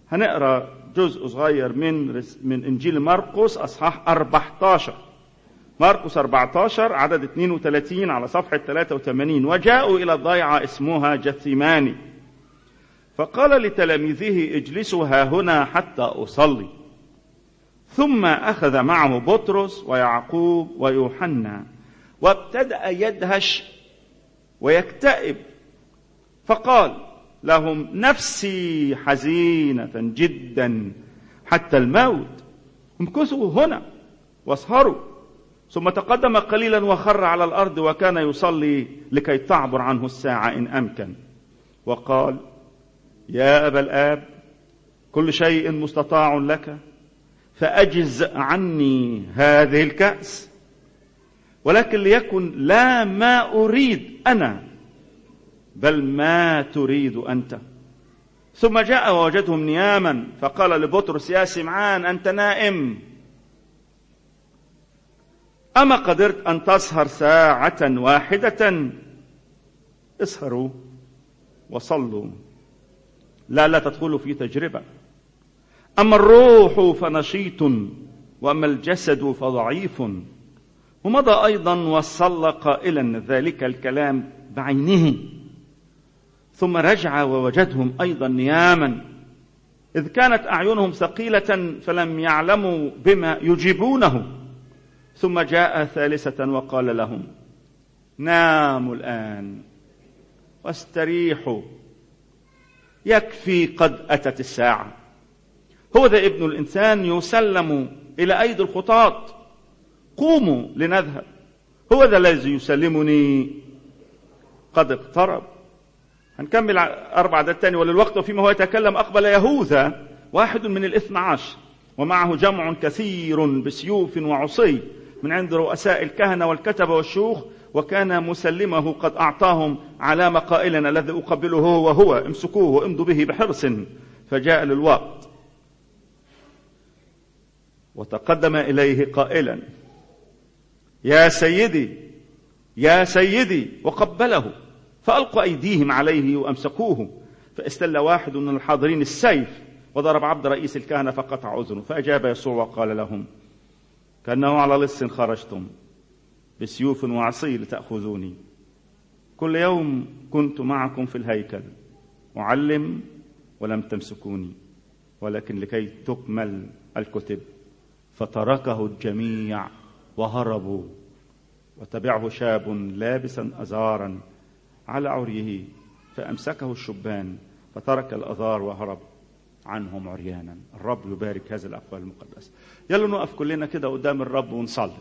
هنقرا جزء صغير من من انجيل مرقس اصحاح 14 مرقس 14 عدد 32 على صفحه 83 وجاءوا الى ضيعه اسمها جثيماني فقال لتلاميذه اجلسوا ها هنا حتى اصلي ثم اخذ معه بطرس ويعقوب ويوحنا وابتدا يدهش ويكتئب فقال لهم نفسي حزينه جدا حتى الموت امكثوا هنا واسهروا ثم تقدم قليلا وخر على الارض وكان يصلي لكي تعبر عنه الساعه ان امكن وقال يا ابا الاب كل شيء مستطاع لك فاجز عني هذه الكاس ولكن ليكن لا ما اريد انا بل ما تريد انت ثم جاء ووجدهم نياما فقال لبطرس يا سمعان انت نائم اما قدرت ان تسهر ساعه واحده اسهروا وصلوا لا لا تدخلوا في تجربه اما الروح فنشيط واما الجسد فضعيف ومضى ايضا وصلى قائلا ذلك الكلام بعينه ثم رجع ووجدهم ايضا نياما اذ كانت اعينهم ثقيله فلم يعلموا بما يجيبونه ثم جاء ثالثه وقال لهم ناموا الان واستريحوا يكفي قد اتت الساعه هو ذا ابن الانسان يسلم الى ايدي الخطاه قوموا لنذهب هو ذا الذي يسلمني قد اقترب هنكمل أربع عدد تاني وللوقت وفيما هو يتكلم أقبل يهوذا واحد من الاثنى عشر ومعه جمع كثير بسيوف وعصي من عند رؤساء الكهنة والكتبة والشيوخ وكان مسلمه قد أعطاهم علامة قائلا الذي أقبله هو وهو امسكوه وامضوا به بحرص فجاء للوقت وتقدم إليه قائلا يا سيدي يا سيدي وقبله فألقوا أيديهم عليه وأمسكوه فاستل واحد من الحاضرين السيف وضرب عبد رئيس الكهنة فقطع أذنه فأجاب يسوع وقال لهم كأنه على لص خرجتم بسيوف وعصي لتأخذوني كل يوم كنت معكم في الهيكل أعلم ولم تمسكوني ولكن لكي تكمل الكتب فتركه الجميع وهربوا وتبعه شاب لابسا أزارا على عريه فأمسكه الشبان فترك الأذار وهرب عنهم عريانا الرب يبارك هذه الأقوال المقدسة يلا نقف كلنا كده قدام الرب ونصلي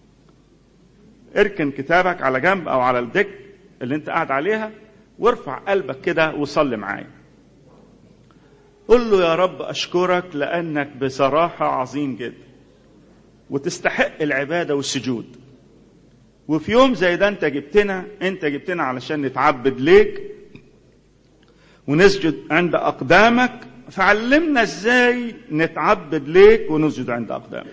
اركن كتابك على جنب أو على الدك اللي انت قاعد عليها وارفع قلبك كده وصلي معايا قل له يا رب أشكرك لأنك بصراحة عظيم جدا وتستحق العبادة والسجود وفي يوم زي ده انت جبتنا انت جبتنا علشان نتعبد ليك ونسجد عند اقدامك فعلمنا ازاي نتعبد ليك ونسجد عند اقدامك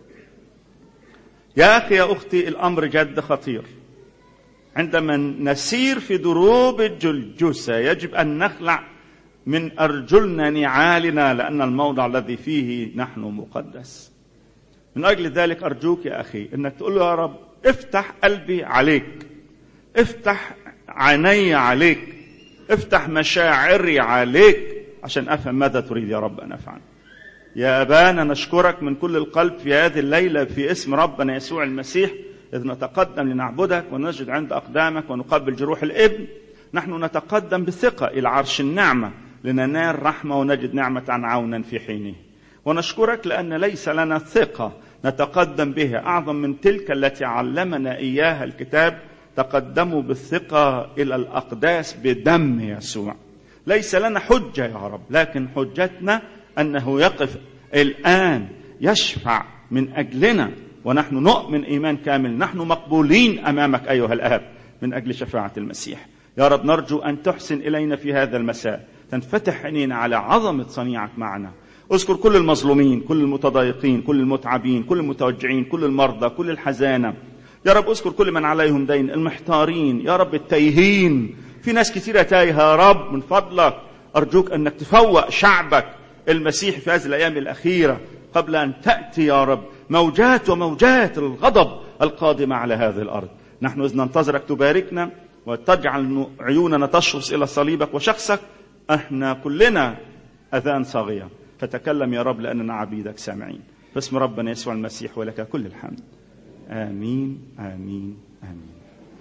يا اخي يا اختي الامر جد خطير عندما نسير في دروب الجلجسة يجب ان نخلع من ارجلنا نعالنا لان الموضع الذي فيه نحن مقدس من اجل ذلك ارجوك يا اخي انك تقول له يا رب افتح قلبي عليك افتح عيني عليك افتح مشاعري عليك عشان افهم ماذا تريد يا رب ان افعل يا ابانا نشكرك من كل القلب في هذه الليله في اسم ربنا يسوع المسيح اذ نتقدم لنعبدك ونسجد عند اقدامك ونقبل جروح الابن نحن نتقدم بثقه الى عرش النعمه لننال رحمه ونجد نعمه عونا في حينه ونشكرك لان ليس لنا ثقه نتقدم بها اعظم من تلك التي علمنا اياها الكتاب تقدموا بالثقه الى الاقداس بدم يسوع ليس لنا حجه يا رب لكن حجتنا انه يقف الان يشفع من اجلنا ونحن نؤمن ايمان كامل نحن مقبولين امامك ايها الاب من اجل شفاعه المسيح يا رب نرجو ان تحسن الينا في هذا المساء تنفتح عينينا على عظمه صنيعك معنا اذكر كل المظلومين كل المتضايقين كل المتعبين كل المتوجعين كل المرضى كل الحزانه يا رب اذكر كل من عليهم دين المحتارين يا رب التايهين في ناس كثيره تايهه يا رب من فضلك ارجوك انك تفوق شعبك المسيح في هذه الأيام الأخيرة قبل أن تأتي يا رب موجات وموجات الغضب القادمة على هذه الأرض نحن إذ ننتظرك تباركنا وتجعل عيوننا تشخص إلى صليبك وشخصك احنا كلنا أذان صاغية فتكلم يا رب لأننا عبيدك سامعين باسم ربنا يسوع المسيح ولك كل الحمد آمين آمين آمين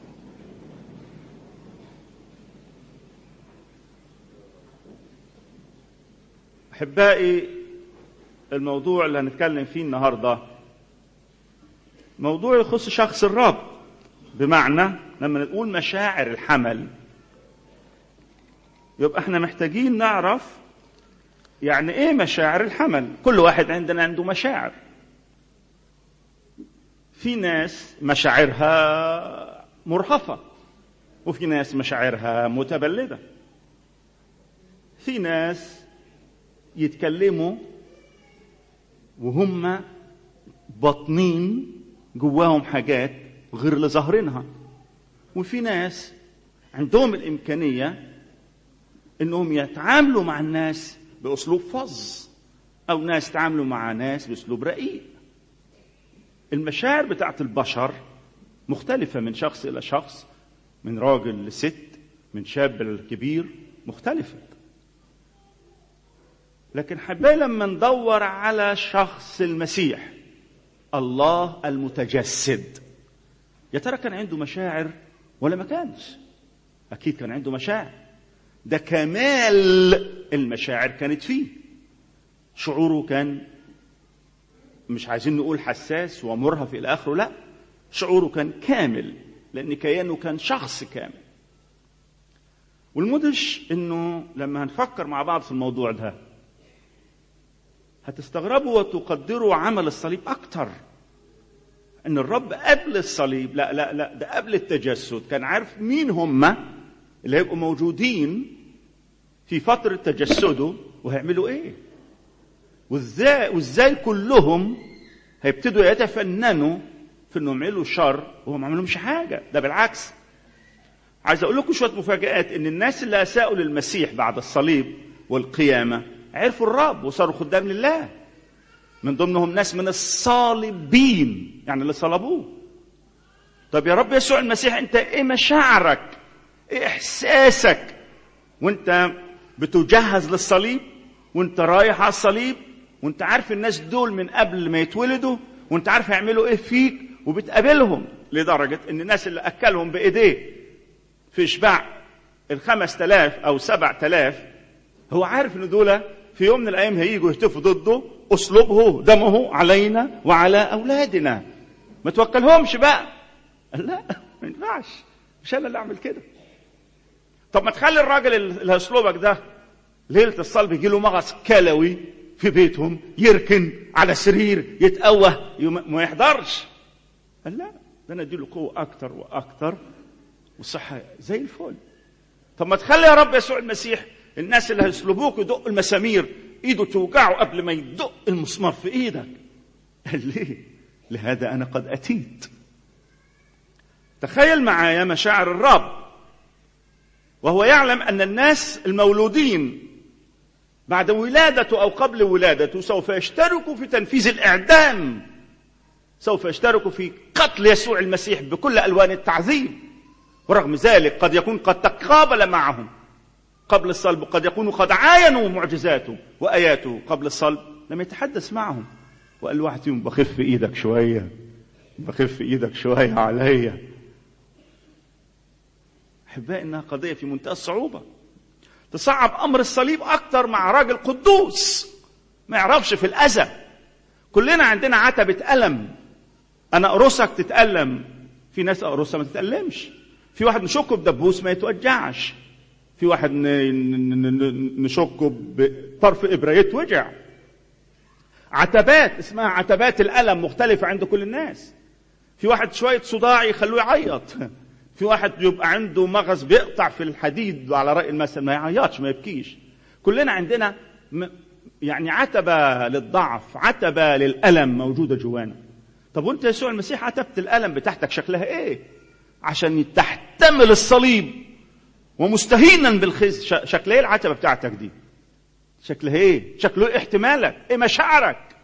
أحبائي الموضوع اللي هنتكلم فيه النهارده موضوع يخص شخص الرب بمعنى لما نقول مشاعر الحمل يبقى احنا محتاجين نعرف يعني ايه مشاعر الحمل كل واحد عندنا عنده مشاعر في ناس مشاعرها مرهفة وفي ناس مشاعرها متبلدة في ناس يتكلموا وهم باطنين جواهم حاجات غير اللي ظاهرينها وفي ناس عندهم الإمكانية إنهم يتعاملوا مع الناس بأسلوب فظ أو ناس يتعاملوا مع ناس بأسلوب رقيق المشاعر بتاعت البشر مختلفة من شخص إلى شخص من راجل لست من شاب لكبير مختلفة لكن حبايبي لما ندور على شخص المسيح الله المتجسد يا ترى كان عنده مشاعر ولا ما كانش اكيد كان عنده مشاعر ده كمال المشاعر كانت فيه شعوره كان مش عايزين نقول حساس ومرهف الى اخره لا شعوره كان كامل لان كيانه كان شخص كامل والمدهش انه لما هنفكر مع بعض في الموضوع ده هتستغربوا وتقدروا عمل الصليب اكتر ان الرب قبل الصليب لا لا لا ده قبل التجسد كان عارف مين هم اللي هيبقوا موجودين في فترة تجسده وهيعملوا ايه وازاي وازاي كلهم هيبتدوا يتفننوا في انهم يعملوا شر وهم ما عملهمش حاجة ده بالعكس عايز اقول لكم شوية مفاجآت ان الناس اللي اساءوا للمسيح بعد الصليب والقيامة عرفوا الرب وصاروا خدام لله من ضمنهم ناس من الصالبين يعني اللي صلبوه طب يا رب يسوع المسيح انت ايه مشاعرك ايه احساسك وانت بتجهز للصليب وانت رايح على الصليب وانت عارف الناس دول من قبل ما يتولدوا وانت عارف هيعملوا ايه فيك وبتقابلهم لدرجة ان الناس اللي اكلهم بايديه في اشباع الخمس تلاف او سبع تلاف هو عارف ان دول في يوم من الايام هيجوا يهتفوا ضده اسلوبه دمه علينا وعلى اولادنا ما توكلهمش بقى لا ما ينفعش مش انا اللي اعمل كده طب ما تخلي الراجل اللي هيصلبك ده ليله الصلب يجي له مغص كلوي في بيتهم يركن على سرير يتقوى ما يحضرش قال لا ده انا اديله قوه اكتر واكتر والصحه زي الفل طب ما تخلي يا رب يسوع المسيح الناس اللي هيصلبوك يدقوا المسامير ايده توجعه قبل ما يدق المسمار في ايدك قال ليه لهذا انا قد اتيت تخيل معايا مشاعر الرب وهو يعلم ان الناس المولودين بعد ولادته او قبل ولادته سوف يشتركوا في تنفيذ الاعدام سوف يشتركوا في قتل يسوع المسيح بكل الوان التعذيب ورغم ذلك قد يكون قد تقابل معهم قبل الصلب قد يكونوا قد عاينوا معجزاته واياته قبل الصلب لم يتحدث معهم وقال واحد فيهم بخف ايدك شويه بخف ايدك شويه عليا احبائي انها قضيه في منتهى الصعوبه تصعب امر الصليب اكتر مع راجل قدوس ما يعرفش في الاذى كلنا عندنا عتبه الم انا اقرصك تتالم في ناس اقرصها ما تتالمش في واحد نشكه بدبوس ما يتوجعش في واحد نشكه بطرف ابره يتوجع عتبات اسمها عتبات الالم مختلفه عند كل الناس في واحد شويه صداع يخلوه يعيط في واحد يبقى عنده مغص بيقطع في الحديد على راي المثل ما يعيطش ما يبكيش كلنا عندنا يعني عتبه للضعف عتبه للالم موجوده جوانا طب وانت يسوع المسيح عتبه الالم بتاعتك شكلها ايه عشان تحتمل الصليب ومستهينا بالخزي شكل ايه العتبه بتاعتك دي شكلها ايه شكله ايه احتمالك ايه مشاعرك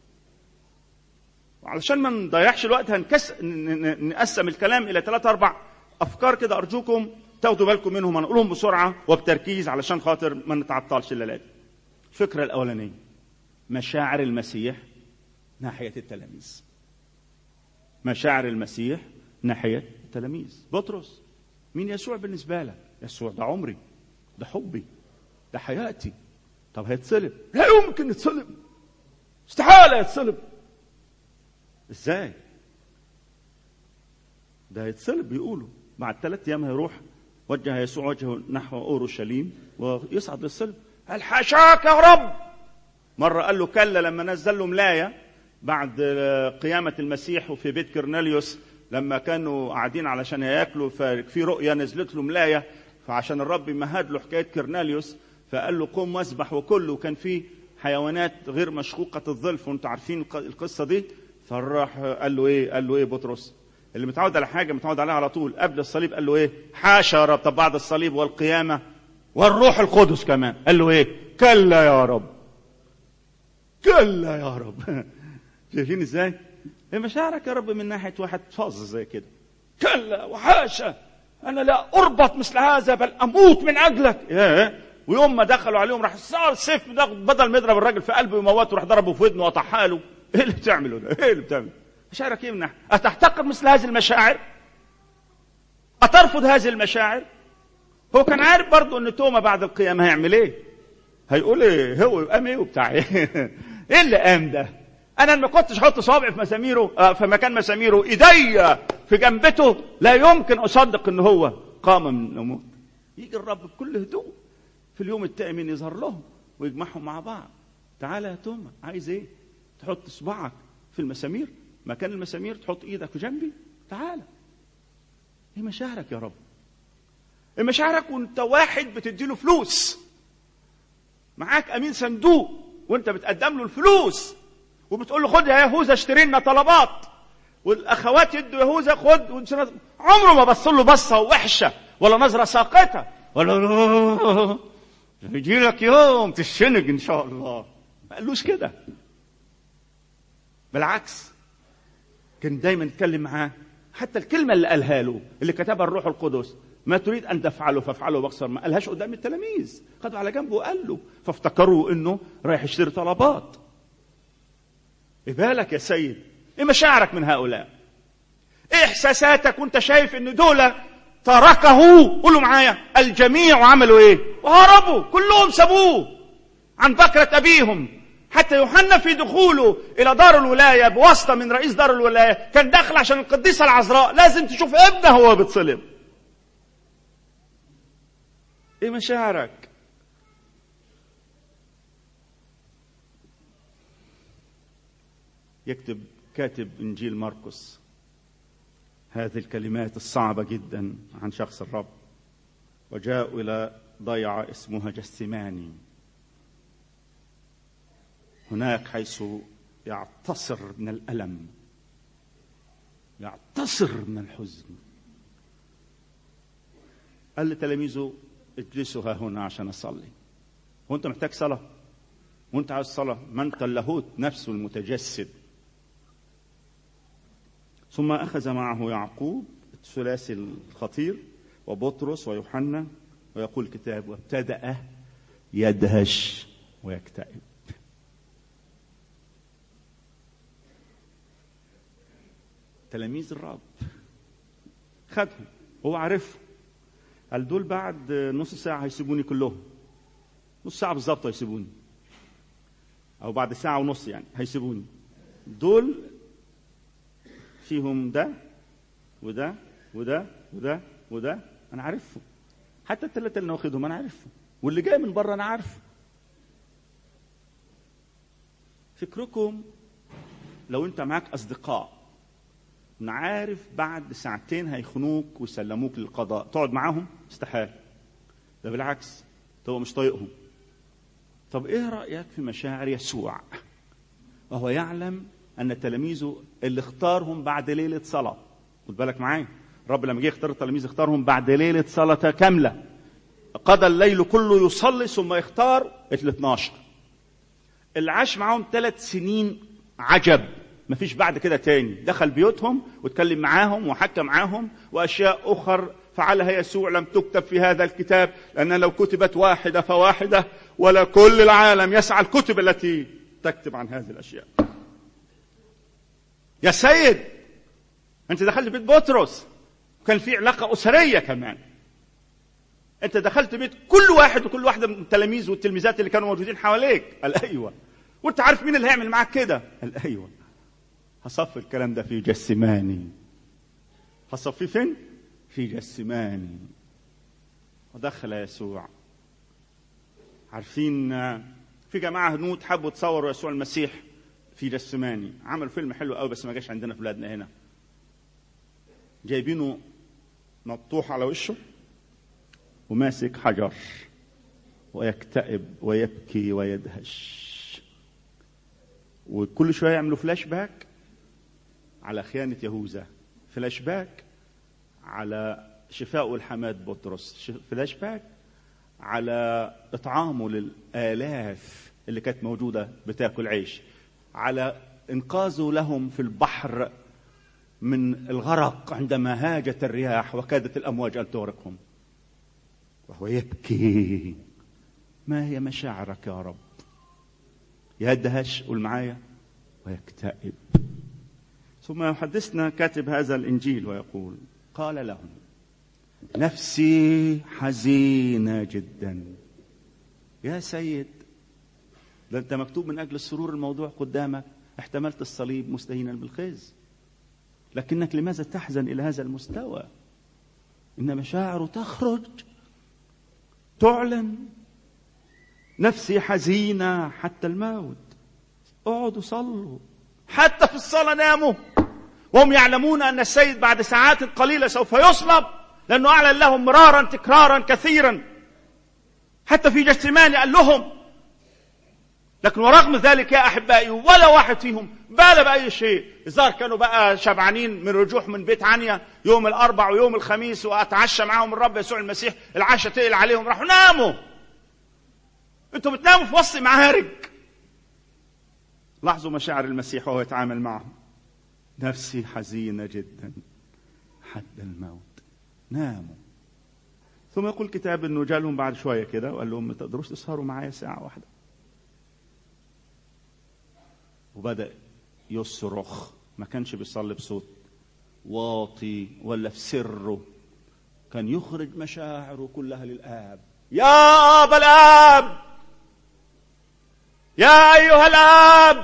علشان ما نضيعش الوقت هنكس نقسم الكلام الى ثلاث اربع افكار كده ارجوكم تاخدوا بالكم منهم هنقولهم بسرعه وبتركيز علشان خاطر ما نتعطلش الليله دي الفكره الاولانيه مشاعر المسيح ناحيه التلاميذ مشاعر المسيح ناحيه التلاميذ بطرس مين يسوع بالنسبه لك يسوع ده عمري ده حبي ده حياتي طب هيتصلب لا يمكن يتصلب استحاله يتصلب ازاي ده هيتصلب بيقولوا بعد ثلاث ايام هيروح وجه يسوع وجهه نحو اورشليم ويصعد للصلب قال حاشاك يا رب مره قال له كلا لما نزل له ملايه بعد قيامه المسيح وفي بيت كرنيليوس لما كانوا قاعدين علشان ياكلوا ففي رؤيا نزلت له ملايه فعشان الرب يمهد له حكايه كرنيليوس فقال له قم واسبح وكله وكان في حيوانات غير مشقوقه الظلف وانتم عارفين القصه دي فراح قال له ايه قال له ايه بطرس اللي متعود على حاجه متعود عليها على طول قبل الصليب قال له ايه حاشا يا رب طب بعد الصليب والقيامه والروح القدس كمان قال له ايه كلا يا رب كلا يا رب شايفين ازاي ايه مشاعرك يا رب من ناحيه واحد فاظ زي كده كلا وحاشا انا لا اربط مثل هذا بل اموت من اجلك ايه ويوم ما دخلوا عليهم راح صار سيف بدل ما يضرب الراجل في قلبه ويموته راح ضربه في ودنه وطحها له ايه اللي بتعمله ده ايه اللي بتعمله مشاعرك ايه من ناحيه اتحتقر مثل هذه المشاعر اترفض هذه المشاعر هو كان عارف برضه ان توما بعد القيامه هيعمل ايه هيقول ايه هو قام ايه وبتاع ايه ايه اللي قام ده انا ما كنتش احط صابعي في مساميره آه في مكان مساميره ايديا في جنبته لا يمكن اصدق ان هو قام من الموت يجي الرب بكل هدوء في اليوم الثامن يظهر لهم ويجمعهم مع بعض تعالى يا توما عايز ايه تحط صباعك في المسامير مكان المسامير تحط ايدك في جنبي تعالى ايه مشاعرك يا رب ايه مشاعرك وانت واحد بتديله فلوس معاك امين صندوق وانت بتقدم له الفلوس وبتقول له خد يا يهوذا اشتري لنا طلبات والاخوات يدوا يهوذا خد عمره ما بص له بصه وحشه ولا نظره ساقطه ولا يجي لك يوم تشنج ان شاء الله ما قالوش كده بالعكس كان دايما يتكلم معاه حتى الكلمه اللي قالها له اللي كتبها الروح القدس ما تريد ان تفعله فافعله باكثر ما قالهاش قدام التلاميذ خدوا على جنبه وقال له فافتكروا انه رايح يشتري طلبات ايه بالك يا سيد ايه مشاعرك من هؤلاء ايه احساساتك وانت شايف ان دول تركه قولوا معايا الجميع عملوا ايه وهربوا كلهم سابوه عن بكرة ابيهم حتى يوحنا في دخوله الى دار الولايه بواسطه من رئيس دار الولايه كان داخل عشان القديسه العذراء لازم تشوف ابنه وهو بيتصلب ايه مشاعرك يكتب كاتب انجيل مرقس هذه الكلمات الصعبه جدا عن شخص الرب وجاءوا الى ضيعه اسمها جسماني هناك حيث يعتصر من الالم يعتصر من الحزن قال لتلاميذه اجلسوا ها هنا عشان اصلي وانت محتاج صلاه وانت عايز صلاه ما انت اللاهوت نفسه المتجسد ثم اخذ معه يعقوب الثلاثي الخطير وبطرس ويوحنا ويقول الكتاب وابتدا يدهش ويكتئب تلاميذ الرب خدهم هو عارفهم قال دول بعد نص ساعة هيسيبوني كلهم نص ساعة بالظبط هيسيبوني أو بعد ساعة ونص يعني هيسيبوني دول فيهم ده وده وده وده وده أنا عارفهم حتى الثلاثة اللي أنا واخدهم أنا عارفهم واللي جاي من بره أنا عارفه فكركم لو أنت معاك أصدقاء انا عارف بعد ساعتين هيخنوك ويسلموك للقضاء تقعد معاهم استحال ده بالعكس هو مش طايقهم طب ايه رايك في مشاعر يسوع وهو يعلم ان تلاميذه اللي اختارهم بعد ليله صلاه خد بالك معايا الرب لما جه يختار التلاميذ اختارهم بعد ليله صلاه كامله قضى الليل كله يصلي ثم يختار ال 12 اللي عاش معاهم ثلاث سنين عجب ما فيش بعد كده تاني دخل بيوتهم واتكلم معاهم وحكى معاهم واشياء اخر فعلها يسوع لم تكتب في هذا الكتاب لان لو كتبت واحده فواحده ولا كل العالم يسعى الكتب التي تكتب عن هذه الاشياء يا سيد انت دخلت بيت بطرس وكان في علاقه اسريه كمان انت دخلت بيت كل واحد وكل واحده من التلاميذ والتلميذات اللي كانوا موجودين حواليك قال ايوه وانت عارف مين اللي هيعمل معاك كده قال ايوه هصف الكلام ده في جسماني هصفيه فين في جسماني ودخل يسوع عارفين في جماعه هنود حبوا تصوروا يسوع المسيح في جسماني عملوا فيلم حلو قوي بس ما جاش عندنا في بلادنا هنا جايبينه مطوح على وشه وماسك حجر ويكتئب ويبكي ويدهش وكل شويه يعملوا فلاش باك على خيانه يهوذا فلاش باك على شفاء الحماد بطرس فلاش باك على اطعامه للالاف اللي كانت موجوده بتاكل عيش على انقاذه لهم في البحر من الغرق عندما هاجت الرياح وكادت الامواج ان تغرقهم وهو يبكي ما هي مشاعرك يا رب يدهش قول معايا ويكتئب ثم يحدثنا كاتب هذا الانجيل ويقول قال لهم نفسي حزينه جدا يا سيد ده انت مكتوب من اجل السرور الموضوع قدامك احتملت الصليب مستهينا بالخزي لكنك لماذا تحزن الى هذا المستوى ان مشاعره تخرج تعلن نفسي حزينه حتى الموت اقعدوا صلوا حتى في الصلاه ناموا وهم يعلمون ان السيد بعد ساعات قليله سوف يصلب لانه اعلن لهم مرارا تكرارا كثيرا حتى في جثمان قال لهم لكن ورغم ذلك يا احبائي ولا واحد فيهم بال باي شيء الظاهر كانوا بقى شبعانين من رجوع من بيت عنيا يوم الاربع ويوم الخميس واتعشى معاهم الرب يسوع المسيح العشاء تقل عليهم راحوا ناموا انتوا بتناموا في وسط معارك لاحظوا مشاعر المسيح وهو يتعامل معهم نفسي حزينه جدا حتى الموت ناموا ثم يقول الكتاب انه جالهم بعد شويه كده وقال لهم ما تقدروش تسهروا معايا ساعه واحده وبدأ يصرخ ما كانش بيصلي بصوت واطي ولا في سره كان يخرج مشاعره كلها للآب يا أبا الآب يا أيها الآب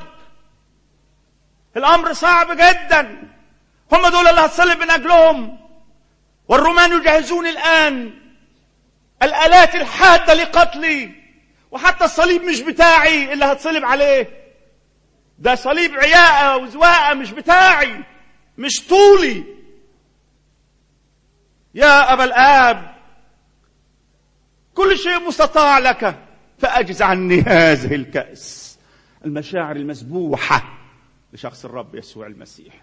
الأمر صعب جدا هم دول اللي هتصلب من أجلهم والرومان يجهزون الآن الآلات الحادة لقتلي وحتى الصليب مش بتاعي اللي هتصلب عليه ده صليب عياقة وزواقة مش بتاعي مش طولي يا أبا الآب كل شيء مستطاع لك فأجز عني هذه الكأس المشاعر المسبوحة لشخص الرب يسوع المسيح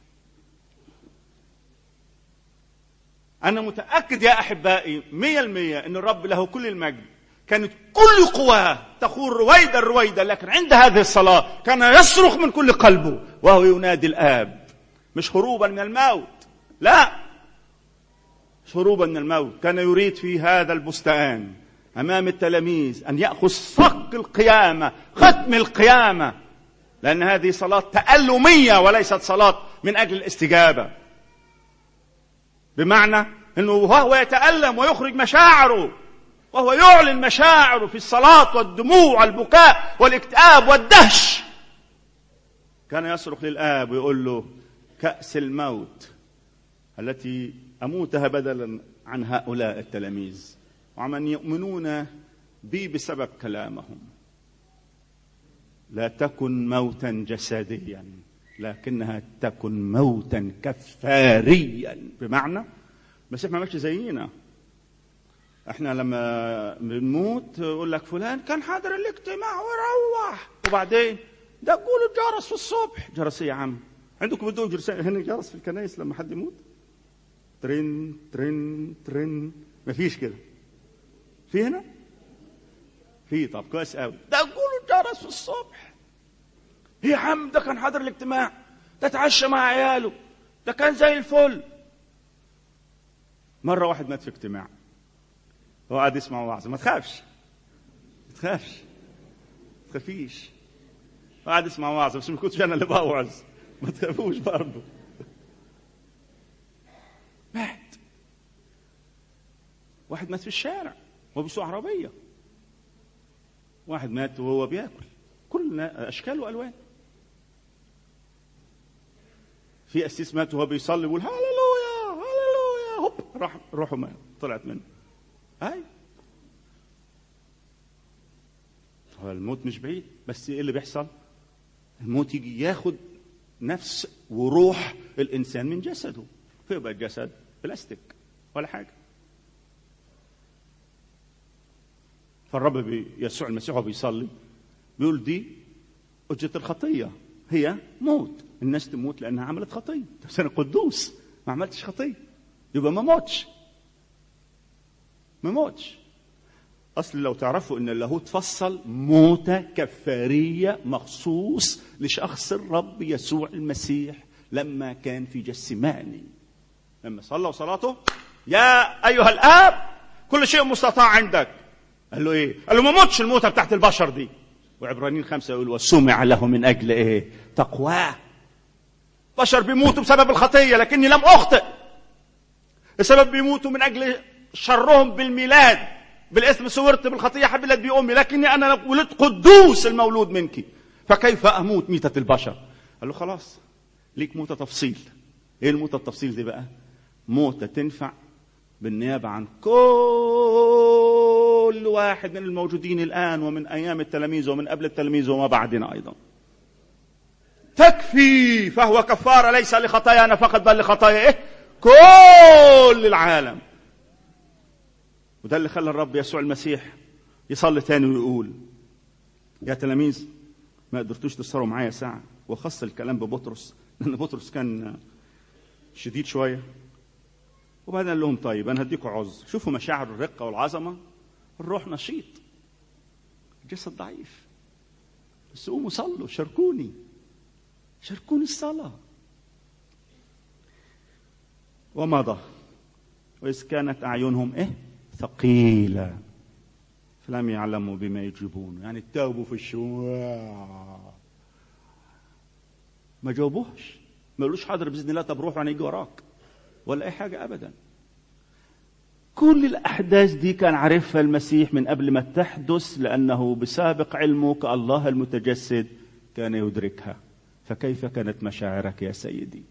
أنا متأكد يا أحبائي مية المية أن الرب له كل المجد كانت كل قواه تخور رويدا رويدا لكن عند هذه الصلاة كان يصرخ من كل قلبه وهو ينادي الآب مش هروبا من الموت لا مش هروبا من الموت كان يريد في هذا البستان أمام التلاميذ أن يأخذ صك القيامة ختم القيامة لأن هذه صلاة تألمية وليست صلاة من أجل الاستجابة بمعنى أنه وهو يتألم ويخرج مشاعره وهو يعلن مشاعره في الصلاة والدموع والبكاء والاكتئاب والدهش كان يصرخ للآب ويقول له كأس الموت التي أموتها بدلا عن هؤلاء التلاميذ وعمن يؤمنون بي بسبب كلامهم لا تكن موتا جسديا لكنها تكن موتا كفاريا بمعنى المسيح ما ماشي زينا احنا لما بنموت يقول لك فلان كان حاضر الاجتماع وروح وبعدين ده قولوا الجرس في الصبح جرس ايه يا عم عندكم بدون جرس هنا جرس في الكنائس لما حد يموت ترن ترن ترن مفيش كده في هنا في طب كويس قوي ده قولوا الجرس في الصبح يا عم ده كان حاضر الاجتماع ده اتعشى مع عياله ده كان زي الفل مرة واحد مات في اجتماع هو قاعد يسمع وعظ ما تخافش ما تخافش ما تخافيش قاعد يسمع وعظ بس ما كنتش انا اللي بوعظ ما تخافوش برضه مات واحد مات في الشارع وهو بيسوق عربيه واحد مات وهو بياكل كل اشكال والوان في قسيس مات وهو بيصلي ويقول هللويا هللويا هوب راح روحه مات طلعت منه اي هو الموت مش بعيد بس ايه اللي بيحصل الموت يجي ياخد نفس وروح الانسان من جسده فيبقى الجسد بلاستيك ولا حاجه فالرب يسوع المسيح وهو بيصلي بيقول دي أجرة الخطية هي موت الناس تموت لأنها عملت خطية بس أنا قدوس ما عملتش خطية يبقى ما موتش ما موتش أصل لو تعرفوا أن اللاهوت فصل موتة كفارية مخصوص لشخص الرب يسوع المسيح لما كان في جسماني لما صلى صلاته يا أيها الآب كل شيء مستطاع عندك قال له ايه؟ قال له ما موتش الموتة بتاعت البشر دي. وعبرانيين خمسة يقول وسمع له من أجل ايه؟ تقواه. بشر بيموتوا بسبب الخطية لكني لم أخطئ. السبب بيموتوا من أجل شرهم بالميلاد. بالاسم صورت بالخطية حبلت بي أمي لكني أنا ولدت قدوس المولود منك. فكيف أموت ميتة البشر؟ قال له خلاص ليك موتة تفصيل. ايه الموتة التفصيل دي بقى؟ موتة تنفع بالنيابة عن كل واحد من الموجودين الآن ومن أيام التلاميذ ومن قبل التلاميذ وما بعدنا أيضا تكفي فهو كفارة ليس لخطايانا فقط بل لخطايا إيه؟ كل العالم وده اللي خلى الرب يسوع المسيح يصلي تاني ويقول يا تلاميذ ما قدرتوش تسهروا معايا ساعة وخص الكلام ببطرس لأن بطرس كان شديد شوية وبعدين قال لهم طيب انا هديكم عذر شوفوا مشاعر الرقه والعظمه الروح نشيط الجسد ضعيف بس قوموا صلوا شاركوني شاركوني الصلاه ومضى واذ كانت اعينهم ايه ثقيله فلم يعلموا بما يجيبون يعني تاوبوا في الشوارع ما جاوبوهش ما قالوش حاضر باذن الله طب روح وانا يجي وراك ولا اي حاجه ابدا كل الاحداث دي كان عارفها المسيح من قبل ما تحدث لانه بسابق علمه كالله المتجسد كان يدركها فكيف كانت مشاعرك يا سيدي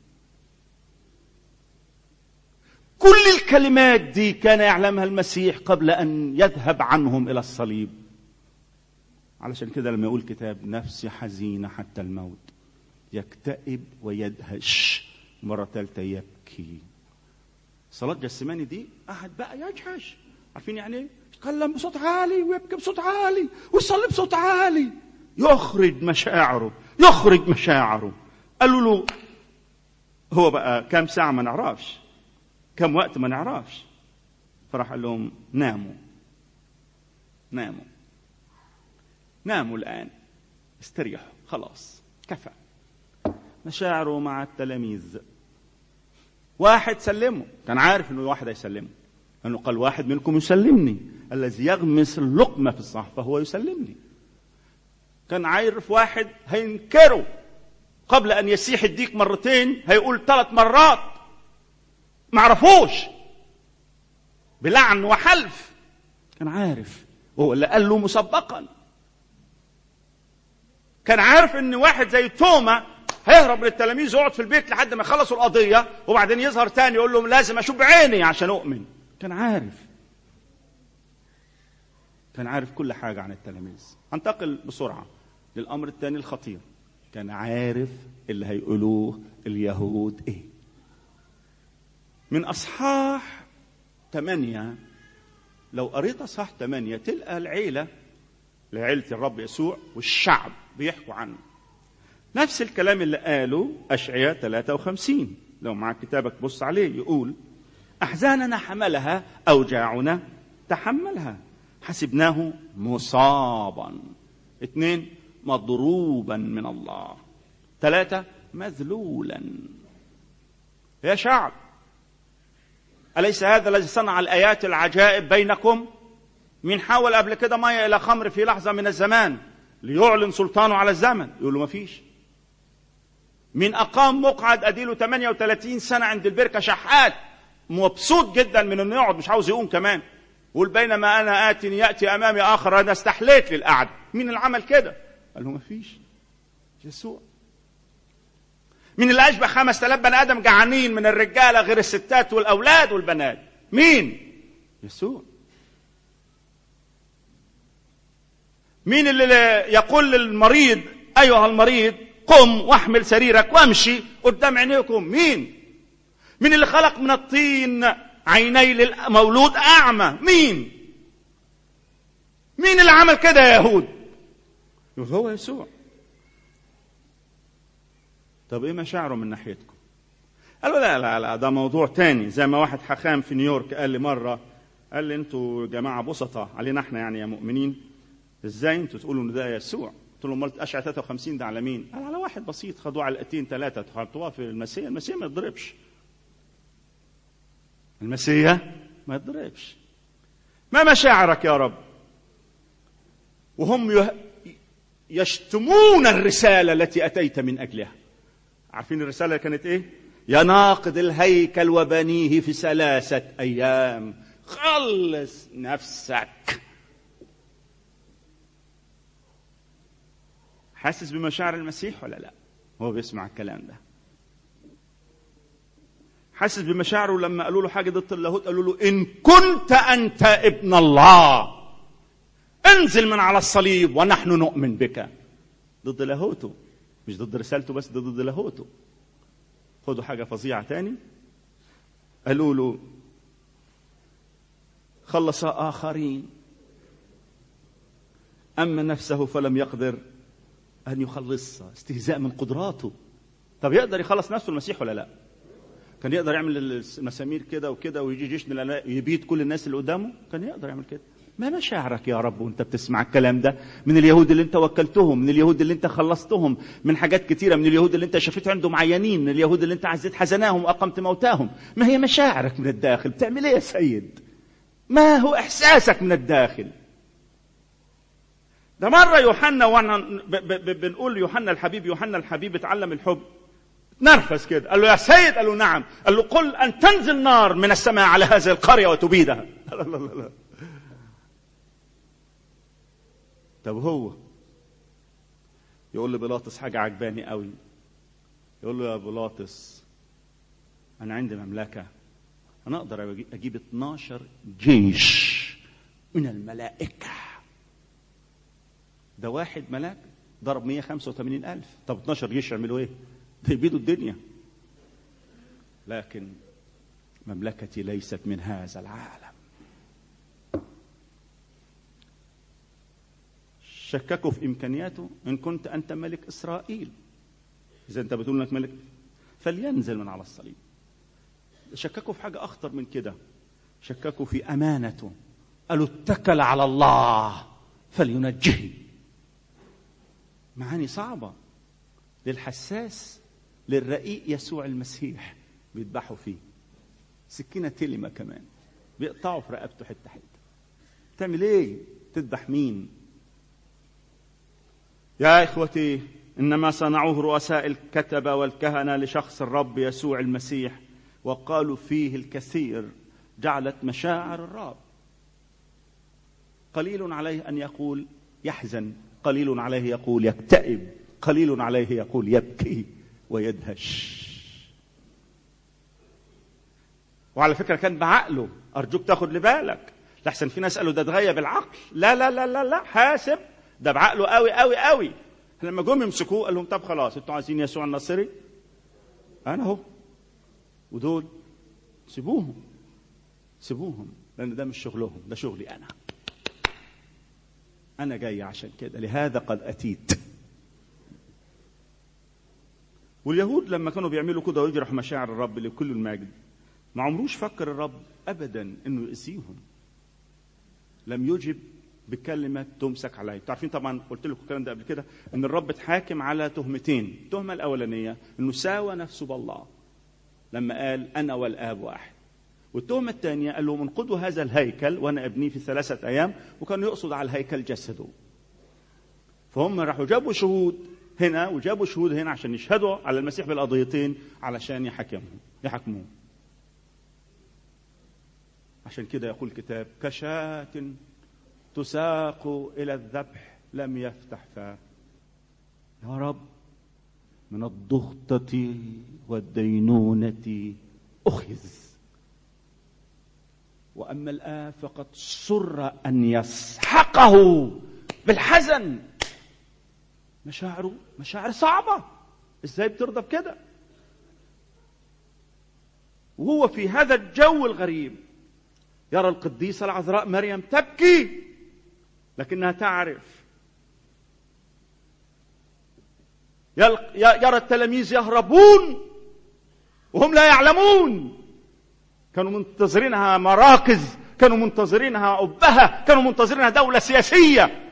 كل الكلمات دي كان يعلمها المسيح قبل ان يذهب عنهم الى الصليب علشان كده لما يقول كتاب نفسي حزينه حتى الموت يكتئب ويدهش مره ثالثه يبكي صلاة جسماني دي قعد بقى يجهش عارفين يعني ايه؟ يتكلم بصوت عالي ويبكي بصوت عالي ويصلي بصوت عالي يخرج مشاعره يخرج مشاعره قالوا له هو بقى كم ساعة ما نعرفش كم وقت ما نعرفش فراح قال لهم ناموا ناموا ناموا الآن استريحوا خلاص كفى مشاعره مع التلاميذ واحد سلمه كان عارف انه واحد هيسلمه لانه قال واحد منكم يسلمني الذي يغمس اللقمه في الصحف فهو يسلمني كان عارف واحد هينكره قبل ان يسيح الديك مرتين هيقول ثلاث مرات ما عرفوش بلعن وحلف كان عارف وهو اللي قال له مسبقا كان عارف ان واحد زي توما هيهرب من التلاميذ ويقعد في البيت لحد ما يخلصوا القضيه وبعدين يظهر تاني يقول لهم لازم اشوف بعيني عشان اؤمن كان عارف كان عارف كل حاجه عن التلاميذ هنتقل بسرعه للامر الثاني الخطير كان عارف اللي هيقولوه اليهود ايه من اصحاح ثمانية لو قريت اصحاح ثمانية تلقى العيلة لعيلة الرب يسوع والشعب بيحكوا عنه نفس الكلام اللي قاله أشعياء 53 لو معك كتابك بص عليه يقول أحزاننا حملها أوجاعنا تحملها حسبناه مصابا اثنين مضروبا من الله ثلاثة مذلولا يا شعب أليس هذا الذي صنع الآيات العجائب بينكم مين حاول قبل كده مية إلى خمر في لحظة من الزمان ليعلن سلطانه على الزمن يقول له ما فيش مين أقام مقعد أديله 38 سنة عند البركة شحات مبسوط جدا من انه يقعد مش عاوز يقوم كمان يقول بينما انا ات ياتي امامي اخر انا استحليت للقعده مين اللي عمل كده قال له ما فيش يسوع مين اللي اشبه خمس تلاف بني ادم جعانين من الرجاله غير الستات والاولاد والبنات مين يسوع مين اللي يقول للمريض ايها المريض قم واحمل سريرك وامشي قدام عينيكم مين مين اللي خلق من الطين عيني للمولود اعمى مين مين اللي عمل كده يا يهود يقول هو يسوع طب ايه مشاعره من ناحيتكم قالوا لا لا لا ده موضوع تاني زي ما واحد حخام في نيويورك قال لي مره قال لي انتوا جماعه بسطة علينا احنا يعني يا مؤمنين ازاي انتوا تقولوا ان ده يسوع قلت له امال اشعه 53 ده على مين قال على واحد بسيط خدوه على الاتين ثلاثه تحطوها في المسيح المسيح ما يضربش المسيح ما يضربش ما مشاعرك يا رب وهم يشتمون الرسالة التي أتيت من أجلها عارفين الرسالة كانت إيه يا ناقد الهيكل وبنيه في ثلاثة أيام خلص نفسك حاسس بمشاعر المسيح ولا لا هو بيسمع الكلام ده حاسس بمشاعره لما قالوا له حاجة ضد اللاهوت قالوا له إن كنت أنت ابن الله انزل من على الصليب ونحن نؤمن بك ضد لاهوته مش ضد رسالته بس ده ضد لاهوته خدوا حاجة فظيعة تاني قالوا له خلص آخرين أما نفسه فلم يقدر أن يخلصها استهزاء من قدراته طب يقدر يخلص نفسه المسيح ولا لا كان يقدر يعمل المسامير كده وكده ويجي جيش يبيد كل الناس اللي قدامه كان يقدر يعمل كده ما مشاعرك يا رب وانت بتسمع الكلام ده من اليهود اللي انت وكلتهم من اليهود اللي انت خلصتهم من حاجات كتيره من اليهود اللي انت شفت عندهم عيانين من اليهود اللي انت عزيت حزناهم واقمت موتاهم ما هي مشاعرك من الداخل بتعمل ايه يا سيد ما هو احساسك من الداخل ده مره يوحنا وانا بنقول يوحنا الحبيب يوحنا الحبيب اتعلم الحب نرفز كده قال له يا سيد قال له نعم قال له قل ان تنزل نار من السماء على هذه القريه وتبيدها لا لا لا لا طب هو يقول لبيلاطس حاجة عجباني قوي يقول له يا بيلاطس أنا عندي مملكة أنا أقدر أجيب 12 جيش من الملائكة ده واحد ملاك ضرب 185 ألف طب 12 جيش يعملوا إيه؟ ده يبيدوا الدنيا لكن مملكتي ليست من هذا العالم شككوا في امكانياته ان كنت انت ملك اسرائيل اذا انت بتقول انك ملك فلينزل من على الصليب شككوا في حاجه اخطر من كده شككوا في امانته قالوا اتكل على الله فلينجه معاني صعبه للحساس للرقيق يسوع المسيح بيذبحوا فيه سكينه تلمه كمان بيقطعوا في رقبته حته حته تعمل ايه تذبح مين يا اخوتي انما صنعوه رؤساء الكتبه والكهنه لشخص الرب يسوع المسيح وقالوا فيه الكثير جعلت مشاعر الرب قليل عليه ان يقول يحزن قليل عليه يقول يكتئب قليل عليه يقول يبكي ويدهش وعلى فكره كان بعقله ارجوك تاخد لبالك لحسن في ناس قالوا ده اتغيب العقل لا لا لا لا لا حاسب ده بعقله قوي قوي قوي لما جم يمسكوه قال لهم طب خلاص انتوا عايزين يسوع الناصري انا اهو ودول سيبوهم سيبوهم لان ده مش شغلهم ده شغلي انا انا جاي عشان كده لهذا قد اتيت واليهود لما كانوا بيعملوا كده ويجرحوا مشاعر الرب لكل المجد ما عمروش فكر الرب ابدا انه يأذيهم لم يجب بكلمة تمسك عليه تعرفين طبعا قلت لكم الكلام ده قبل كده ان الرب اتحاكم على تهمتين التهمة الاولانية انه ساوى نفسه بالله لما قال انا والاب واحد والتهمة الثانية قال لهم انقضوا هذا الهيكل وانا ابنيه في ثلاثة ايام وكان يقصد على الهيكل جسده فهم راحوا جابوا شهود هنا وجابوا شهود هنا عشان يشهدوا على المسيح بالقضيتين علشان يحكمهم يحكموه عشان كده يقول الكتاب كشاة تساق إلى الذبح لم يفتح فاه يا رب من الضغطة والدينونة أخذ وأما الآن فقد سر أن يسحقه بالحزن مشاعره مشاعر صعبة ازاي بترضى بكده وهو في هذا الجو الغريب يرى القديسة العذراء مريم تبكي لكنها تعرف يرى التلاميذ يهربون وهم لا يعلمون كانوا منتظرينها مراكز كانوا منتظرينها أبهة كانوا منتظرينها دولة سياسية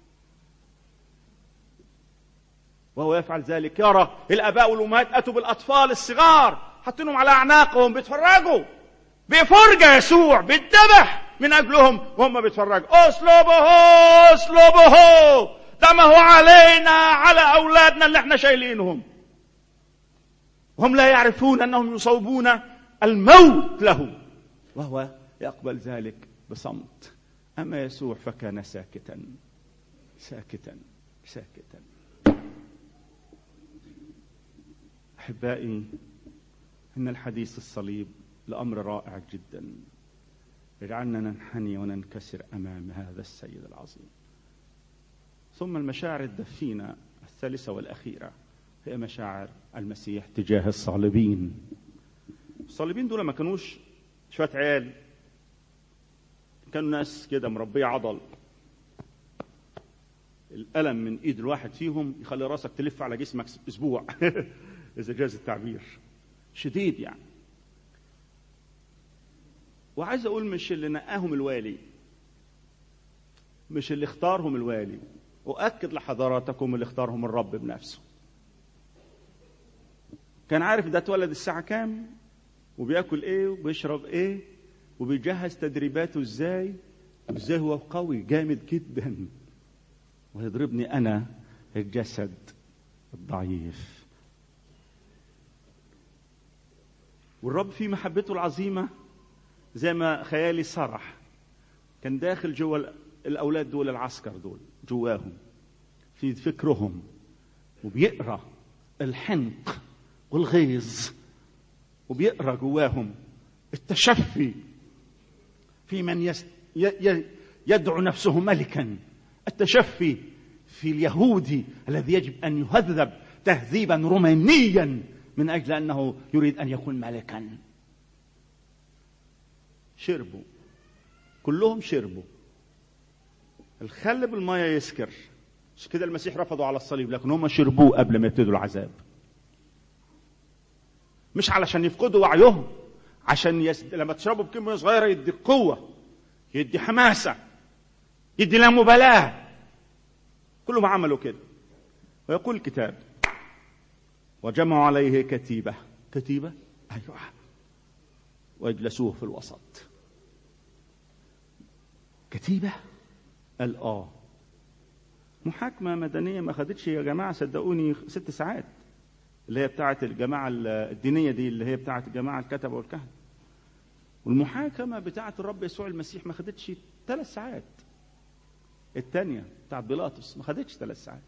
وهو يفعل ذلك يرى الآباء والأمهات أتوا بالأطفال الصغار حاطينهم على أعناقهم بيتفرجوا بفرجة يسوع بالذبح من أجلهم وهم بيتفرجوا اصلبه اصلبه دمه علينا على أولادنا اللي احنا شايلينهم وهم لا يعرفون أنهم يصوبون الموت له وهو يقبل ذلك بصمت أما يسوع فكان ساكتا ساكتا ساكتا احبائي ان الحديث الصليب لامر رائع جدا يجعلنا ننحني وننكسر امام هذا السيد العظيم ثم المشاعر الدفينه الثالثه والاخيره هي مشاعر المسيح تجاه الصالبين الصالبين دول ما كانوش شويه عيال كانوا ناس كده مربيه عضل الألم من إيد الواحد فيهم يخلي راسك تلف على جسمك أسبوع إذا جاز التعبير شديد يعني وعايز أقول مش اللي نقاهم الوالي مش اللي اختارهم الوالي أؤكد لحضراتكم اللي اختارهم الرب بنفسه كان عارف ده اتولد الساعة كام وبياكل ايه وبيشرب ايه وبيجهز تدريباته ازاي وازاي هو قوي جامد جدا ويضربني انا الجسد الضعيف والرب في محبته العظيمة زي ما خيالي صرح كان داخل جوا الأولاد دول العسكر دول جواهم في فكرهم وبيقرأ الحنق والغيظ وبيقرأ جواهم التشفي في من يس يدعو نفسه ملكا التشفي في اليهودي الذي يجب أن يهذب تهذيبا رومانيا من أجل أنه يريد أن يكون ملكا شربوا كلهم شربوا الخل بالمية يسكر مش كده المسيح رفضوا على الصليب لكن هم شربوه قبل ما يبتدوا العذاب مش علشان يفقدوا وعيهم عشان يس... لما تشربوا بكمية صغيرة يدي قوة يدي حماسة يدي لا مبالاة كلهم عملوا كده ويقول الكتاب وجمعوا عليه كتيبة كتيبة أيوة ويجلسوه في الوسط كتيبة قال آه محاكمة مدنية ما خدتش يا جماعة صدقوني ست ساعات اللي هي بتاعة الجماعة الدينية دي اللي هي بتاعة الجماعة الكتبة والكهنة والمحاكمة بتاعة الرب يسوع المسيح ما خدتش ثلاث ساعات الثانية بتاعة بيلاطس ما خدتش ثلاث ساعات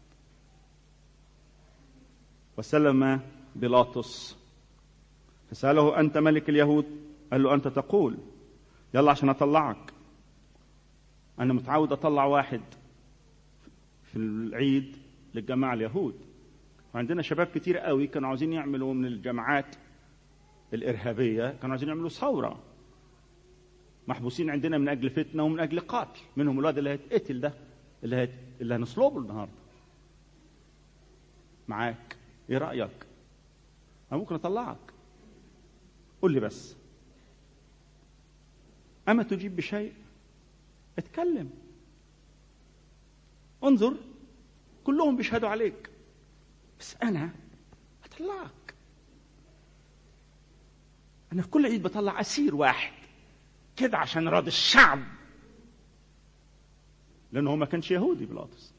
وسلم بيلاطس فسأله أنت ملك اليهود قال له أنت تقول يلا عشان أطلعك أنا متعود أطلع واحد في العيد للجماعة اليهود وعندنا شباب كتير قوي كانوا عاوزين يعملوا من الجماعات الإرهابية كانوا عاوزين يعملوا ثورة محبوسين عندنا من أجل فتنة ومن أجل قتل منهم الواد اللي هيتقتل ده اللي هيت... اللي هنصلبه النهارده معاك ايه رأيك أنا ممكن أطلعك قول لي بس أما تجيب بشيء اتكلم انظر كلهم بيشهدوا عليك بس انا اطلعك انا في كل عيد بطلع اسير واحد كده عشان راضي الشعب لانه هو ما كانش يهودي بيلاطس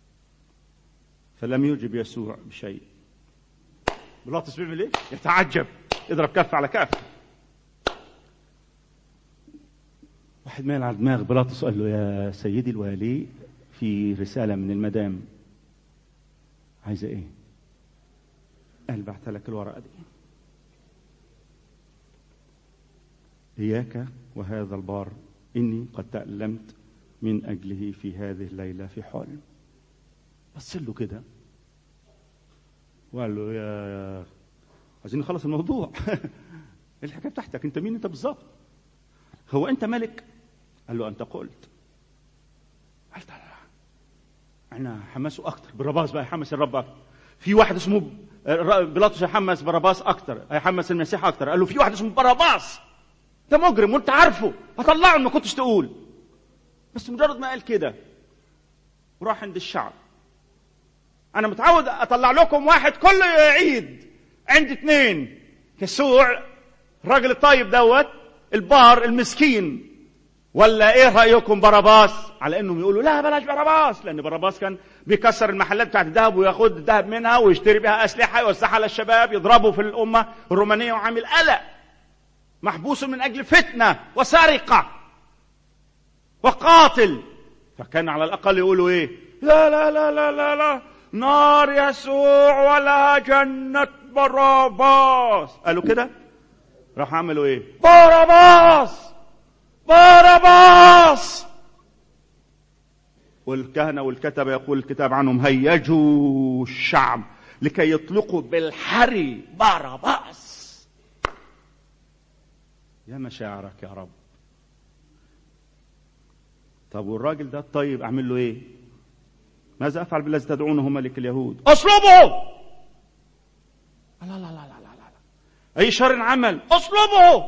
فلم يجب يسوع بشيء بيلاطس بيعمل ايه يتعجب يضرب كف على كف واحد مال على دماغ بيلاطس قال له يا سيدي الوالي في رساله من المدام عايزه ايه قال بعت لك الورقه دي اياك وهذا البار اني قد تالمت من اجله في هذه الليله في حلم بص له كده وقال له يا عايزين نخلص الموضوع ايه الحكايه بتاعتك انت مين انت بالظبط هو انت ملك قال له انت قلت قال لا لا احنا حماسه اكتر باراباس بقى يحمس الرب اكتر في واحد اسمه بيلاطس يحمس باراباس اكتر هيحمس المسيح اكتر قال له في واحد اسمه باراباس ده مجرم وانت عارفه هطلعه ما كنتش تقول بس مجرد ما قال كده وراح عند الشعب انا متعود اطلع لكم واحد كل عيد عندي اثنين يسوع الراجل الطيب دوت البار المسكين ولا ايه رايكم باراباس على انهم يقولوا لا بلاش باراباس لان باراباس كان بيكسر المحلات بتاعت الذهب وياخد الذهب منها ويشتري بها اسلحه يوزعها للشباب يضربوا في الامه الرومانيه وعامل قلق محبوس من اجل فتنه وسرقه وقاتل فكان على الاقل يقولوا ايه لا لا لا لا لا لا نار يسوع ولا جنة باراباس قالوا كده راح عملوا ايه باراباس باراباس والكهنة والكتبة يقول الكتاب عنهم هيجوا الشعب لكي يطلقوا بالحري باراباس يا مشاعرك يا رب طب والراجل ده الطيب اعمل له ايه ماذا افعل بالذي تدعونه ملك اليهود اصلبه لا لا لا لا لا لا اي شر عمل اصلبه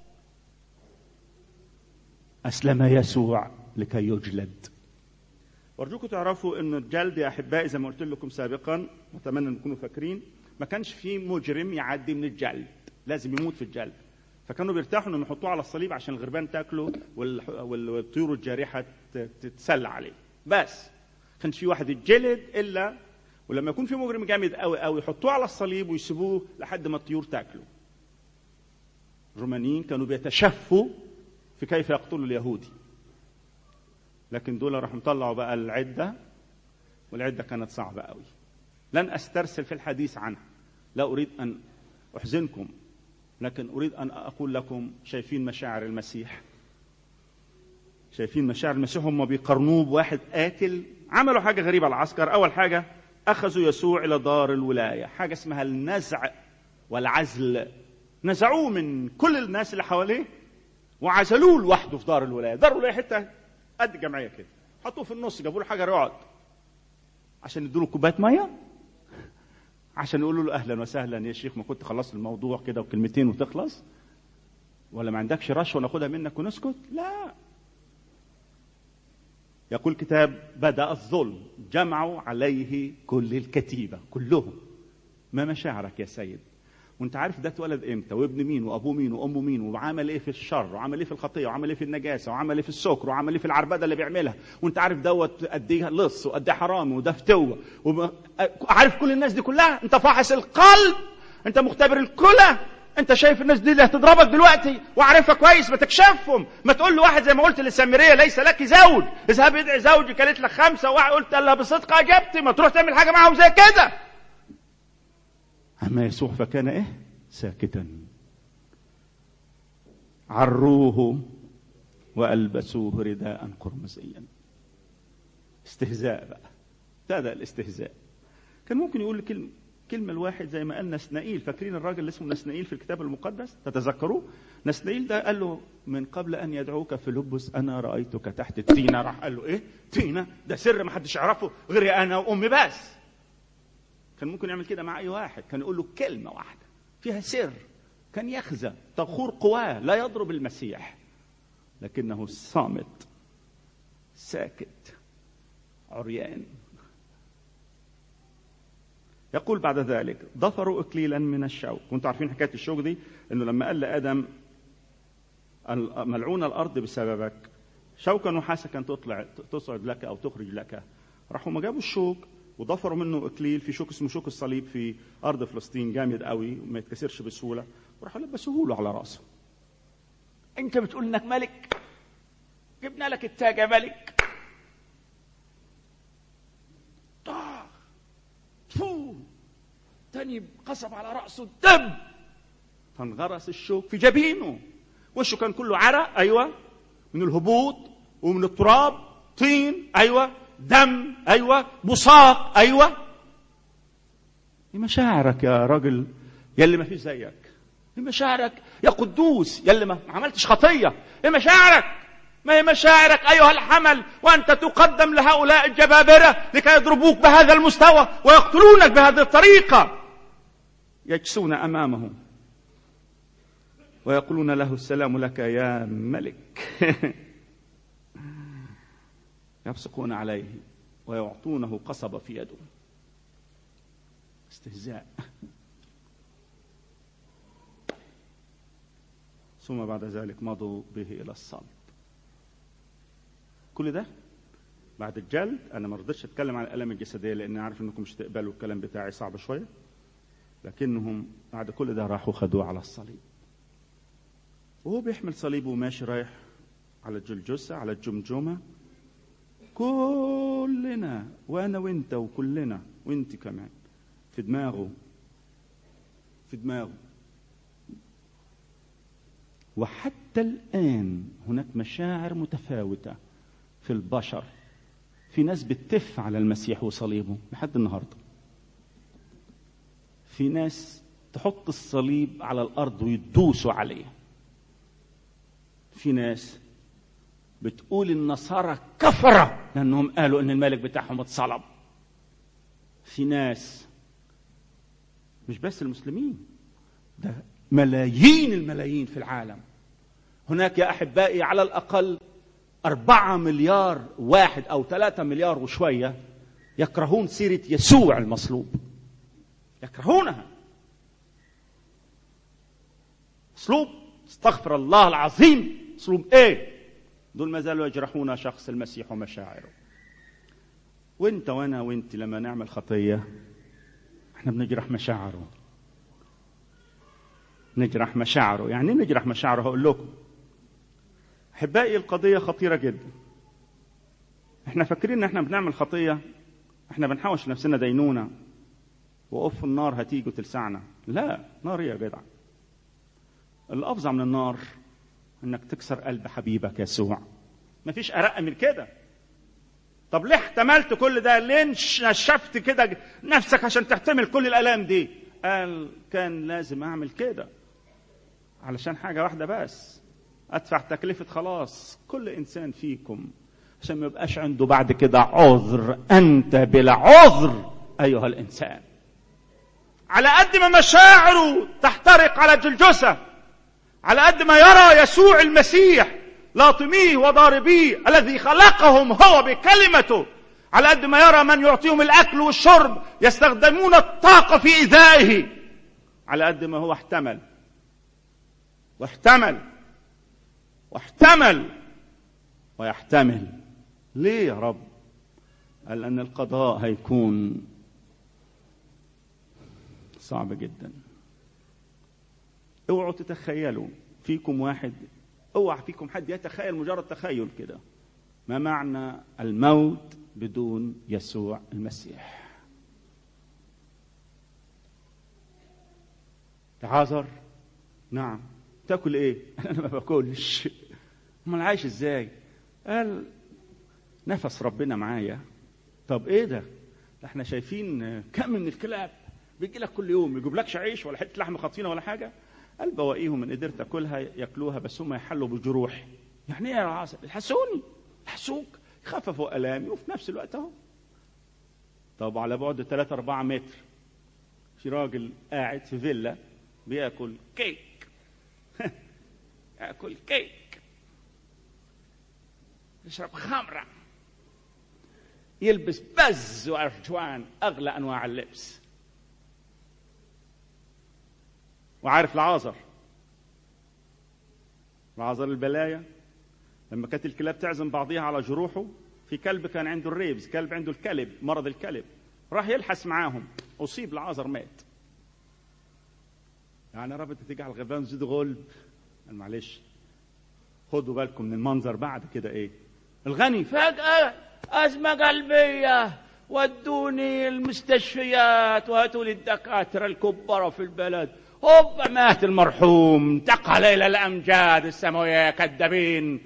اسلم يسوع لكي يجلد وارجوكم تعرفوا ان الجلد يا احبائي زي ما قلت لكم سابقا اتمنى ان تكونوا فاكرين ما كانش في مجرم يعدي من الجلد لازم يموت في الجلد فكانوا بيرتاحوا انهم يحطوه على الصليب عشان الغربان تاكله والطيور الجارحه تتسلى عليه بس كانش في واحد يتجلد الا ولما يكون في مجرم جامد قوي قوي يحطوه على الصليب ويسيبوه لحد ما الطيور تاكله الرومانيين كانوا بيتشفوا في كيف يقتلوا اليهودي لكن دول راح مطلعوا بقى العده والعده كانت صعبه قوي لن استرسل في الحديث عنها لا اريد ان احزنكم لكن اريد ان اقول لكم شايفين مشاعر المسيح شايفين مشاعر المسيح هم بيقارنوه بواحد قاتل عملوا حاجه غريبه العسكر اول حاجه اخذوا يسوع الى دار الولايه حاجه اسمها النزع والعزل نزعوه من كل الناس اللي حواليه وعزلوه لوحده في دار الولايه دار الولايه حته قد الجمعيه كده حطوه في النص جابوا له حاجه يقعد عشان يدوا له كوبايه ميه عشان يقولوا له اهلا وسهلا يا شيخ ما كنت خلصت الموضوع كده وكلمتين وتخلص ولا ما عندكش رشوه ناخدها منك ونسكت لا يقول كتاب بدا الظلم جمعوا عليه كل الكتيبه كلهم ما مشاعرك يا سيد وانت عارف ده اتولد امتى وابن مين وابوه مين وامه مين وعمل ايه في الشر وعمل ايه في الخطيه وعمل ايه في النجاسه وعمل ايه في السكر وعمل ايه في العربده اللي بيعملها وانت عارف دوت قد ايه لص وقد ايه حرامي وده فتوه وب... عارف كل الناس دي كلها انت فاحص القلب انت مختبر الكلى انت شايف الناس دي اللي هتضربك دلوقتي وعارفها كويس ما تكشفهم ما تقول له واحد زي ما قلت للسامريه ليس لك زوج اذهب ادعي زوجك قالت لك خمسه واحد قلت لها بصدق اجبتي ما تروح تعمل حاجه معاهم زي كده اما يسوع فكان ايه ساكتا عروه والبسوه رداء قرمزيا استهزاء بقى ابتدى الاستهزاء كان ممكن يقول كلمه كلمة الواحد زي ما قال نسنائيل فاكرين الراجل اللي اسمه نسنائيل في الكتاب المقدس تتذكروه نسنائيل ده قال له من قبل أن يدعوك فيلبس أنا رأيتك تحت التينة راح قال له إيه تينة ده سر ما حدش يعرفه غيري أنا وأمي بس كان ممكن يعمل كده مع أي واحد كان يقول له كلمة واحدة فيها سر كان يخزى تخور قواه لا يضرب المسيح لكنه صامت ساكت عريان يقول بعد ذلك ضفروا اكليلا من الشوك وانتم عارفين حكايه الشوك دي انه لما قال لادم ملعون الارض بسببك شوكا وحاسكا تطلع تصعد لك او تخرج لك راحوا ما جابوا الشوك وضفروا منه اكليل في شوك اسمه شوك الصليب في ارض فلسطين جامد قوي وما يتكسرش بسهوله وراحوا لبسوه له على راسه انت بتقول انك ملك جبنا لك التاج يا ملك طاخ تفو تاني قصب على راسه الدم فانغرس الشوك في جبينه وشه كان كله عرق ايوه من الهبوط ومن التراب طين ايوه دم ايوه بصاق ايوه ايه مشاعرك يا راجل يلي ما فيش زيك ايه مشاعرك يا قدوس يلي ما عملتش خطيه ايه مشاعرك ما هي مشاعرك ايها الحمل وانت تقدم لهؤلاء الجبابره لكي يضربوك بهذا المستوى ويقتلونك بهذه الطريقه يجسون امامه ويقولون له السلام لك يا ملك يبصقون عليه ويعطونه قصب في يده استهزاء ثم بعد ذلك مضوا به الى الصلب كل ده بعد الجلد انا ما رضيتش اتكلم عن الالام الجسديه لان عارف انكم مش تقبلوا الكلام بتاعي صعب شويه لكنهم بعد كل ده راحوا خدوه على الصليب وهو بيحمل صليبه وماشي رايح على الجلجسة على الجمجمة كلنا وانا وانت وكلنا وانت كمان في دماغه في دماغه وحتى الآن هناك مشاعر متفاوتة في البشر في ناس بتف على المسيح وصليبه لحد النهارده في ناس تحط الصليب على الأرض ويدوسوا عليه في ناس بتقول النصارى كفرة لأنهم قالوا إن الملك بتاعهم اتصلب في ناس مش بس المسلمين ده ملايين الملايين في العالم هناك يا أحبائي على الأقل أربعة مليار واحد أو ثلاثة مليار وشوية يكرهون سيرة يسوع المصلوب يكرهونها مصلوب استغفر الله العظيم مصلوب ايه دول ما زالوا يجرحون شخص المسيح ومشاعره وانت وانا وانت لما نعمل خطيه احنا بنجرح مشاعره نجرح مشاعره يعني نجرح مشاعره هقول لكم احبائي القضيه خطيره جدا احنا فاكرين ان احنا بنعمل خطيه احنا بنحوش نفسنا دينونه وقف النار هتيجي وتلسعنا لا نار يا جدع الافظع من النار انك تكسر قلب حبيبك يسوع مفيش ارق من كده طب ليه احتملت كل ده ليه نشفت كده نفسك عشان تحتمل كل الالام دي قال كان لازم اعمل كده علشان حاجه واحده بس ادفع تكلفه خلاص كل انسان فيكم عشان ما يبقاش عنده بعد كده عذر انت بلا عذر ايها الانسان على قد ما مشاعره تحترق على جلجسه على قد ما يرى يسوع المسيح لاطميه وضاربيه الذي خلقهم هو بكلمته على قد ما يرى من يعطيهم الاكل والشرب يستخدمون الطاقه في ايذائه على قد ما هو احتمل واحتمل واحتمل ويحتمل ليه يا رب قال ان القضاء هيكون صعب جدا اوعوا تتخيلوا فيكم واحد اوعى فيكم حد يتخيل مجرد تخيل كده ما معنى الموت بدون يسوع المسيح تعاذر نعم تاكل ايه انا ما باكلش امال عايش ازاي قال نفس ربنا معايا طب ايه ده احنا شايفين كم من الكلاب بيجي لك كل يوم يجيب لكش عيش ولا حته لحمه خطينه ولا حاجه قال بواقيهم ان قدرت اكلها ياكلوها بس هم يحلوا بجروح يعني ايه يا عاصم الحسوني الحسوك خففوا الامي وفي نفس الوقت اهو طب على بعد 3 4 متر في راجل قاعد في فيلا بياكل كيك ياكل كيك يشرب خمره يلبس بز وارجوان اغلى انواع اللبس وعارف العازر العازر البلايا لما كانت الكلاب تعزم بعضيها على جروحه في كلب كان عنده الريبز كلب عنده الكلب مرض الكلب راح يلحس معاهم اصيب العازر مات يعني رب انت تيجي على الغربان زيد غلب معلش خدوا بالكم من المنظر بعد كده ايه الغني فجأة أزمة قلبية ودوني المستشفيات وهاتوا لي الدكاترة الكبار في البلد هوب مات المرحوم انتقل إلى الأمجاد السماوية كذابين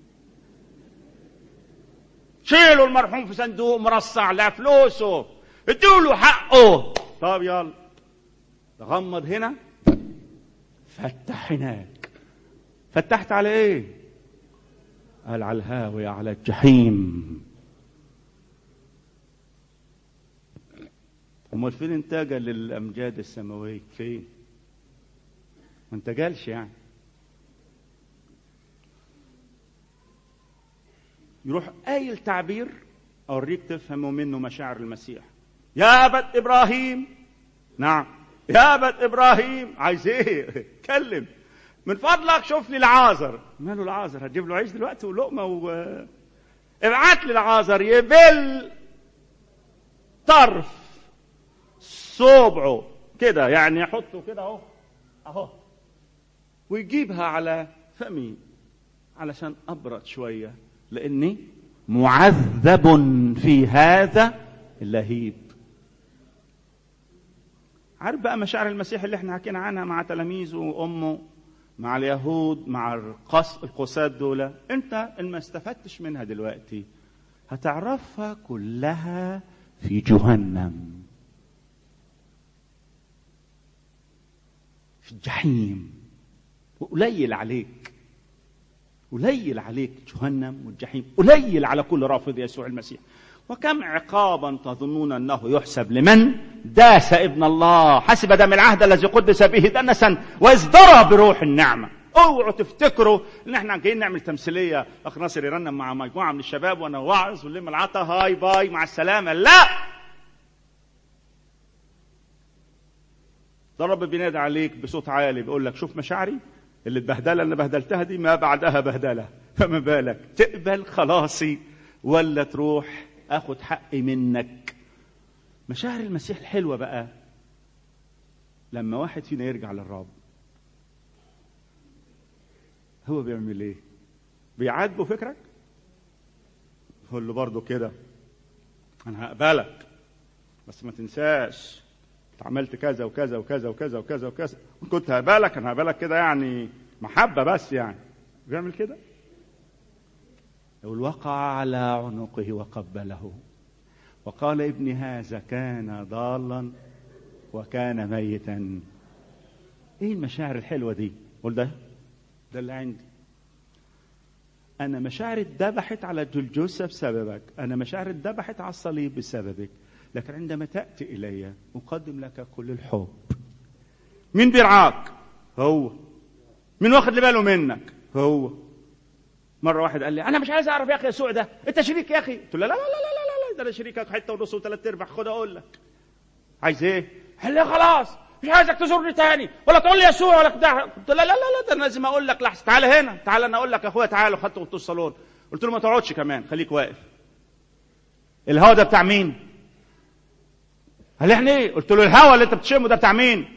شيلوا المرحوم في صندوق مرصع لا فلوسه ادوا له حقه طب يلا غمض هنا فتح هناك فتحت على ايه قال على الهاوية على الجحيم امال فين انتاجه للامجاد السماويه فين ما انتجلش يعني يروح قايل تعبير اوريك تفهموا منه مشاعر المسيح يا ابت ابراهيم نعم يا ابت ابراهيم عايز ايه اتكلم من فضلك شوف لي العازر ماله العازر هتجيب له عيش دلوقتي ولقمه و ابعت لي العازر يبل طرف صوبعه كده يعني يحطه كده اهو اهو ويجيبها على فمي علشان ابرد شويه لاني معذب في هذا اللهيب عارف بقى مشاعر المسيح اللي احنا حكينا عنها مع تلاميذه وامه مع اليهود مع القص القساة دول انت اللي ما استفدتش منها دلوقتي هتعرفها كلها في جهنم في الجحيم وقليل عليك قليل عليك جهنم والجحيم قليل على كل رافض يسوع المسيح وكم عقابا تظنون انه يحسب لمن داس ابن الله حسب دم العهد الذي قدس به دنسا وازدرى بروح النعمه اوعوا تفتكروا ان احنا جايين نعمل تمثيليه اخ ناصر يرنم مع مجموعه من الشباب وانا واعظ ونلم العطا هاي باي مع السلامه لا ده الرب بينادي عليك بصوت عالي بيقول لك شوف مشاعري اللي البهدله اللي بهدلتها دي ما بعدها بهدله فما بالك تقبل خلاصي ولا تروح اخد حقي منك مشاعر المسيح الحلوه بقى لما واحد فينا يرجع للرب هو بيعمل ايه بيعاتبه فكرك يقول له برضه كده انا هقبلك بس ما تنساش انت عملت كذا وكذا وكذا وكذا وكذا وكذا كنت هقبلك انا هقبلك كده يعني محبه بس يعني بيعمل كده يقول وقع على عنقه وقبله وقال ابني هذا كان ضالا وكان ميتا ايه المشاعر الحلوه دي قول ده ده اللي عندي انا مشاعري اتذبحت على جلجوسه بسببك انا مشاعري اتذبحت على الصليب بسببك لكن عندما تاتي الي اقدم لك كل الحب مين بيرعاك هو مين واخد باله منك هو مره واحد قال لي انا مش عايز اعرف يا اخي يسوع ده انت شريك يا اخي قلت له لا لا لا لا لا لا ده انا شريكك حته ونص وثلاث ارباع خد اقول لك عايز ايه قال لي خلاص مش عايزك تزورني تاني ولا تقول لي يسوع ولا بتاع قلت له لا لا لا ده انا لازم اقول لك لحظه تعالى هنا تعالى انا اقول لك يا اخويا تعالى وخدته وطول الصالون قلت له ما تقعدش كمان خليك واقف الهوا ده بتاع مين قال لي يعني ايه قلت له الهوا اللي انت بتشمه ده بتاع مين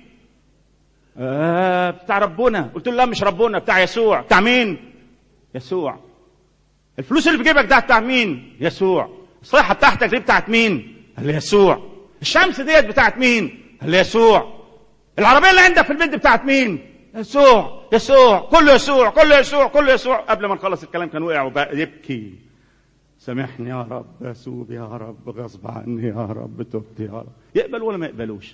آه بتاع ربنا قلت له لا مش ربنا بتاع يسوع بتاع مين يسوع الفلوس اللي في جيبك ده بتاع مين يسوع الصحة بتاعتك دي بتاعت مين قال لي يسوع الشمس ديت بتاعت مين قال لي يسوع العربية اللي عندك في البيت بتاعت مين يسوع يسوع كله يسوع كله يسوع كله يسوع قبل ما نخلص الكلام كان وقع وبقى يبكي سامحني يا رب اسوب يا رب غصب عني يا رب تبت يا رب يقبل ولا ما يقبلوش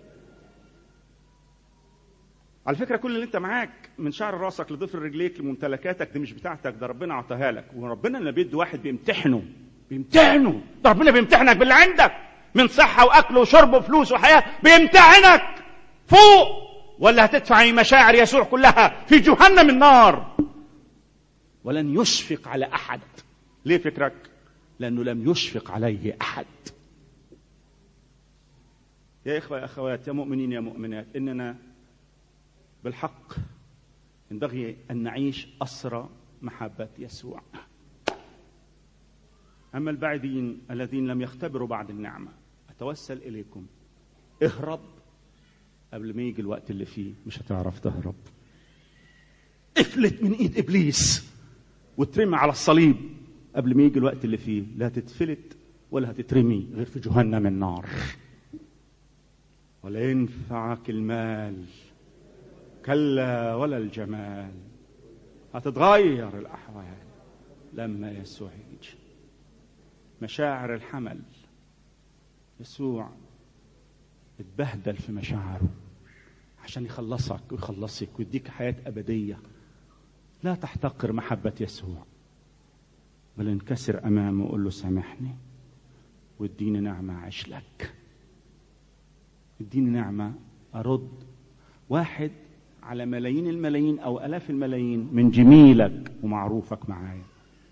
على فكره كل اللي انت معاك من شعر راسك لضفر رجليك لممتلكاتك دي مش بتاعتك ده ربنا عطاها لك وربنا لما بيدي واحد بيمتحنه بيمتحنه ده ربنا بيمتحنك باللي عندك من صحه واكل وشرب وفلوس وحياه بيمتحنك فوق ولا هتدفع مشاعر يسوع كلها في جهنم النار ولن يشفق على احد ليه فكرك لأنه لم يشفق عليه أحد يا إخوة يا أخوات يا مؤمنين يا مؤمنات إننا بالحق ينبغي أن نعيش أسرى محبة يسوع أما البعيدين الذين لم يختبروا بعد النعمة أتوسل إليكم اهرب قبل ما يجي الوقت اللي فيه مش هتعرف تهرب افلت من ايد ابليس وترمي على الصليب قبل ما يجي الوقت اللي فيه لا تتفلت ولا هتترمي غير في جهنم النار ولا ينفعك المال كلا ولا الجمال هتتغير الاحوال لما يسوع يجي مشاعر الحمل يسوع اتبهدل في مشاعره عشان يخلصك ويخلصك ويديك حياة أبدية لا تحتقر محبة يسوع بل انكسر أمامه وقول له سامحني واديني نعمة أعيش لك اديني نعمة أرد واحد على ملايين الملايين أو ألاف الملايين من جميلك ومعروفك معايا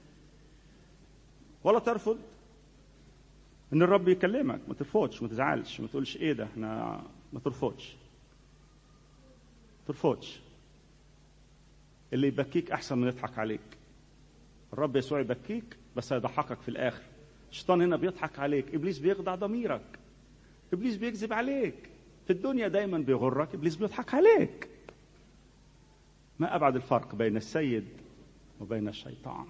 ولا ترفض ان الرب يكلمك ما ترفضش ما تزعلش ما تقولش ايه ده احنا ما ترفضش ما ترفضش اللي يبكيك احسن من يضحك عليك الرب يسوع يبكيك بس هيضحكك في الاخر الشيطان هنا بيضحك عليك ابليس بيخدع ضميرك ابليس بيكذب عليك في الدنيا دايما بيغرك ابليس بيضحك عليك ما ابعد الفرق بين السيد وبين الشيطان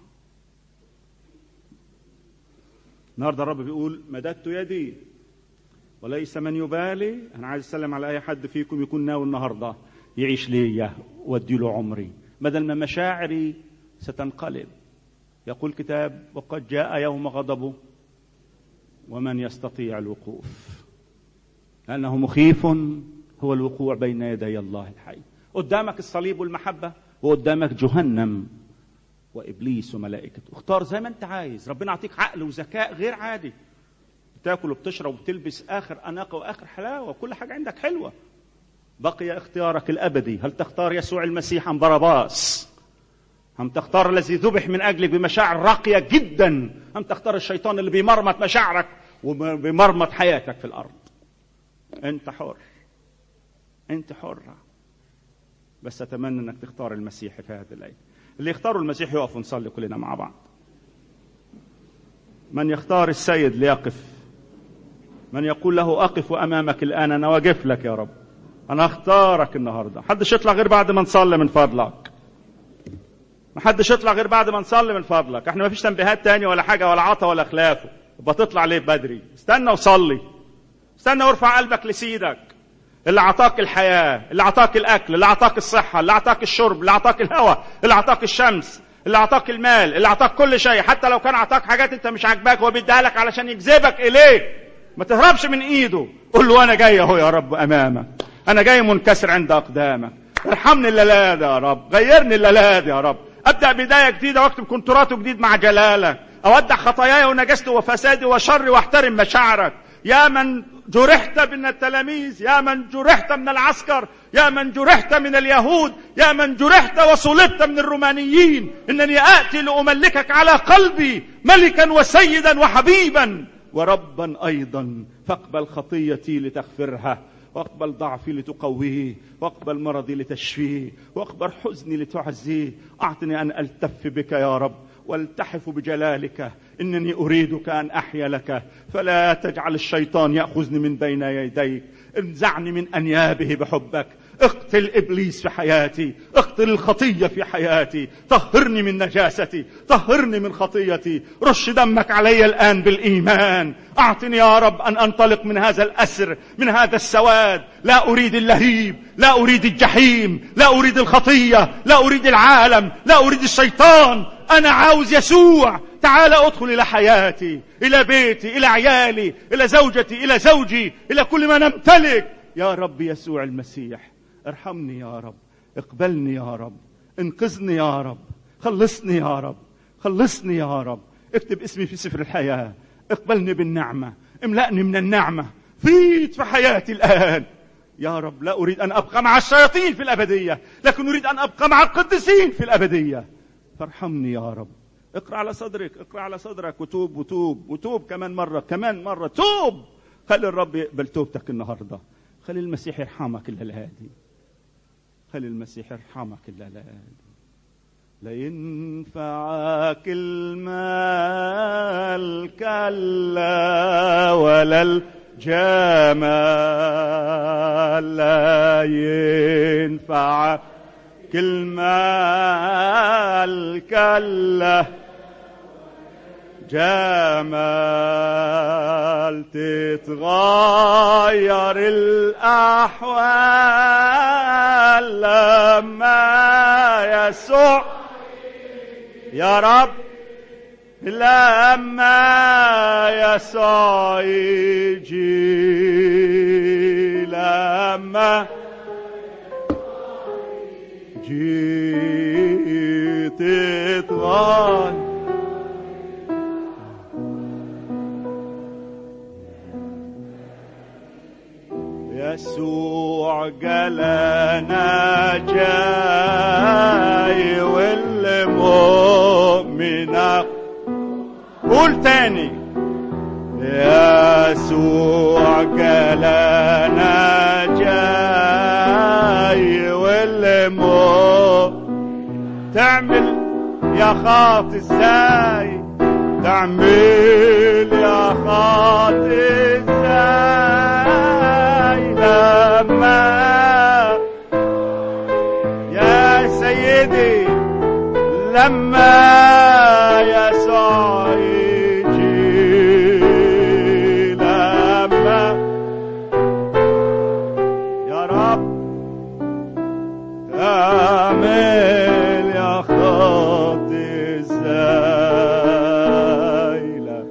النهارده الرب بيقول مددت يدي وليس من يبالي انا عايز اسلم على اي حد فيكم يكون ناوي النهارده يعيش ليا وادي له عمري بدل ما مشاعري ستنقلب يقول كتاب وقد جاء يوم غضبه ومن يستطيع الوقوف لانه مخيف هو الوقوع بين يدي الله الحي قدامك الصليب والمحبه وقدامك جهنم وابليس وملائكته اختار زي ما انت عايز ربنا يعطيك عقل وذكاء غير عادي بتاكل وبتشرب وبتلبس اخر اناقه واخر حلاوه وكل حاجه عندك حلوه بقي اختيارك الابدي هل تختار يسوع المسيح ام باراباس أم تختار الذي ذبح من أجلك بمشاعر راقية جدا أم تختار الشيطان اللي بيمرمط مشاعرك وبيمرمط حياتك في الأرض أنت حر أنت حرة بس أتمنى أنك تختار المسيح في هذه الأيام اللي يختاروا المسيح يقف ونصلي كلنا مع بعض من يختار السيد ليقف من يقول له أقف أمامك الآن أنا واقف لك يا رب أنا أختارك النهاردة حدش يطلع غير بعد ما نصلي من فضلك ما حدش يطلع غير بعد ما نصلي من فضلك احنا ما فيش تنبيهات تاني ولا حاجة ولا عطا ولا خلافه يبقى تطلع ليه بدري استنى وصلي استنى وارفع قلبك لسيدك اللي عطاك الحياة اللي عطاك الأكل اللي عطاك الصحة اللي عطاك الشرب اللي عطاك الهواء اللي عطاك الشمس اللي عطاك المال اللي عطاك كل شيء حتى لو كان عطاك حاجات انت مش عاجباك هو بيديها لك علشان يجذبك اليه ما تهربش من ايده قول له انا جاي اهو يا رب امامك انا جاي منكسر عند اقدامك ارحمني الليله دي يا رب غيرني الليله دي يا رب ابدا بدايه جديده واكتب كونتراته جديد مع جلالك اودع خطاياي ونجستي وفسادي وشري واحترم مشاعرك يا من جرحت من التلاميذ يا من جرحت من العسكر يا من جرحت من اليهود يا من جرحت وصلبت من الرومانيين انني اتي لاملكك على قلبي ملكا وسيدا وحبيبا وربا ايضا فاقبل خطيتي لتغفرها واقبل ضعفي لتقويه واقبل مرضي لتشفيه واقبل حزني لتعزيه اعطني ان التف بك يا رب والتحف بجلالك انني اريدك ان احيا لك فلا تجعل الشيطان ياخذني من بين يديك انزعني من انيابه بحبك اقتل ابليس في حياتي اقتل الخطيه في حياتي طهرني من نجاستي طهرني من خطيتي رش دمك علي الان بالايمان اعطني يا رب ان انطلق من هذا الاسر من هذا السواد لا اريد اللهيب لا اريد الجحيم لا اريد الخطيه لا اريد العالم لا اريد الشيطان انا عاوز يسوع تعال ادخل الى حياتي الى بيتي الى عيالي الى زوجتي الى زوجي الى كل ما نمتلك يا رب يسوع المسيح ارحمني يا رب اقبلني يا رب انقذني يا رب خلصني يا رب خلصني يا رب اكتب اسمي في سفر الحياة اقبلني بالنعمة املأني من النعمة فيت في حياتي الآن يا رب لا أريد أن أبقى مع الشياطين في الأبدية لكن أريد أن أبقى مع القديسين في الأبدية فارحمني يا رب اقرأ على صدرك اقرأ على صدرك وتوب وتوب وتوب كمان مرة كمان مرة توب خلي الرب يقبل توبتك النهاردة خلي المسيح يرحمك الليلة دي خلي المسيح يرحمك الليلة دي لا ينفعك المال كلا ولا الجمال لا ينفعك المال كلا جمال تتغير الأحوال لما يسوع يا رب لما يسوع يجي لما جيت تتغير يسوع جلنا جاي والمؤمن قول تاني يسوع جلنا جاي والمؤمن تعمل يا خاطي ازاي تعمل يا خاطي ازاي لما يا سيدي لما يسوع يجي لما يا رب تعمل يا خاطي ازاي لا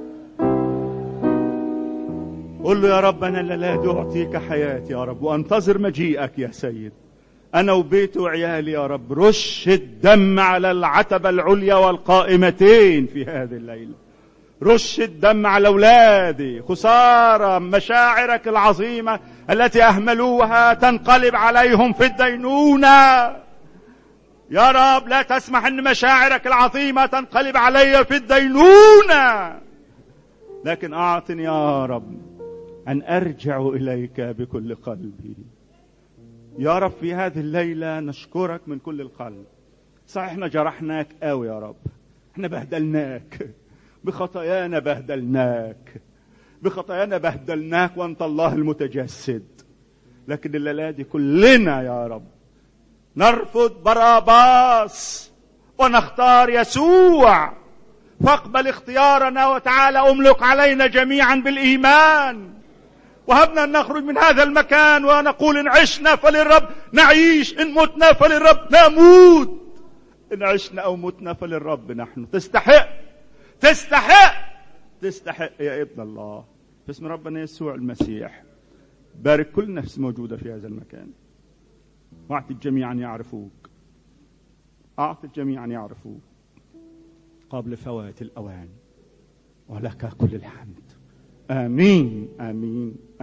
قل له يا رب انا لا اعطيك حياتي يا رب وانتظر مجيئك يا سيد انا وبيتي وعيالي يا رب رش الدم على العتبه العليا والقائمتين في هذه الليله رش الدم على اولادي خساره مشاعرك العظيمه التي اهملوها تنقلب عليهم في الدينونه يا رب لا تسمح ان مشاعرك العظيمه تنقلب علي في الدينونه لكن اعطني يا رب ان ارجع اليك بكل قلبي يا رب في هذه الليله نشكرك من كل القلب صحيح احنا جرحناك قوي يا رب احنا بهدلناك بخطايانا بهدلناك بخطايانا بهدلناك وانت الله المتجسد لكن الليله دي كلنا يا رب نرفض باراباس ونختار يسوع فاقبل اختيارنا وتعالى املك علينا جميعا بالايمان وهبنا ان نخرج من هذا المكان ونقول ان عشنا فللرب نعيش ان متنا فللرب نموت ان عشنا او متنا فللرب نحن تستحق تستحق تستحق يا ابن الله باسم ربنا يسوع المسيح بارك كل نفس موجوده في هذا المكان واعطي الجميع ان يعرفوك اعطي الجميع ان يعرفوك قبل فوات الاوان ولك كل الحمد امين امين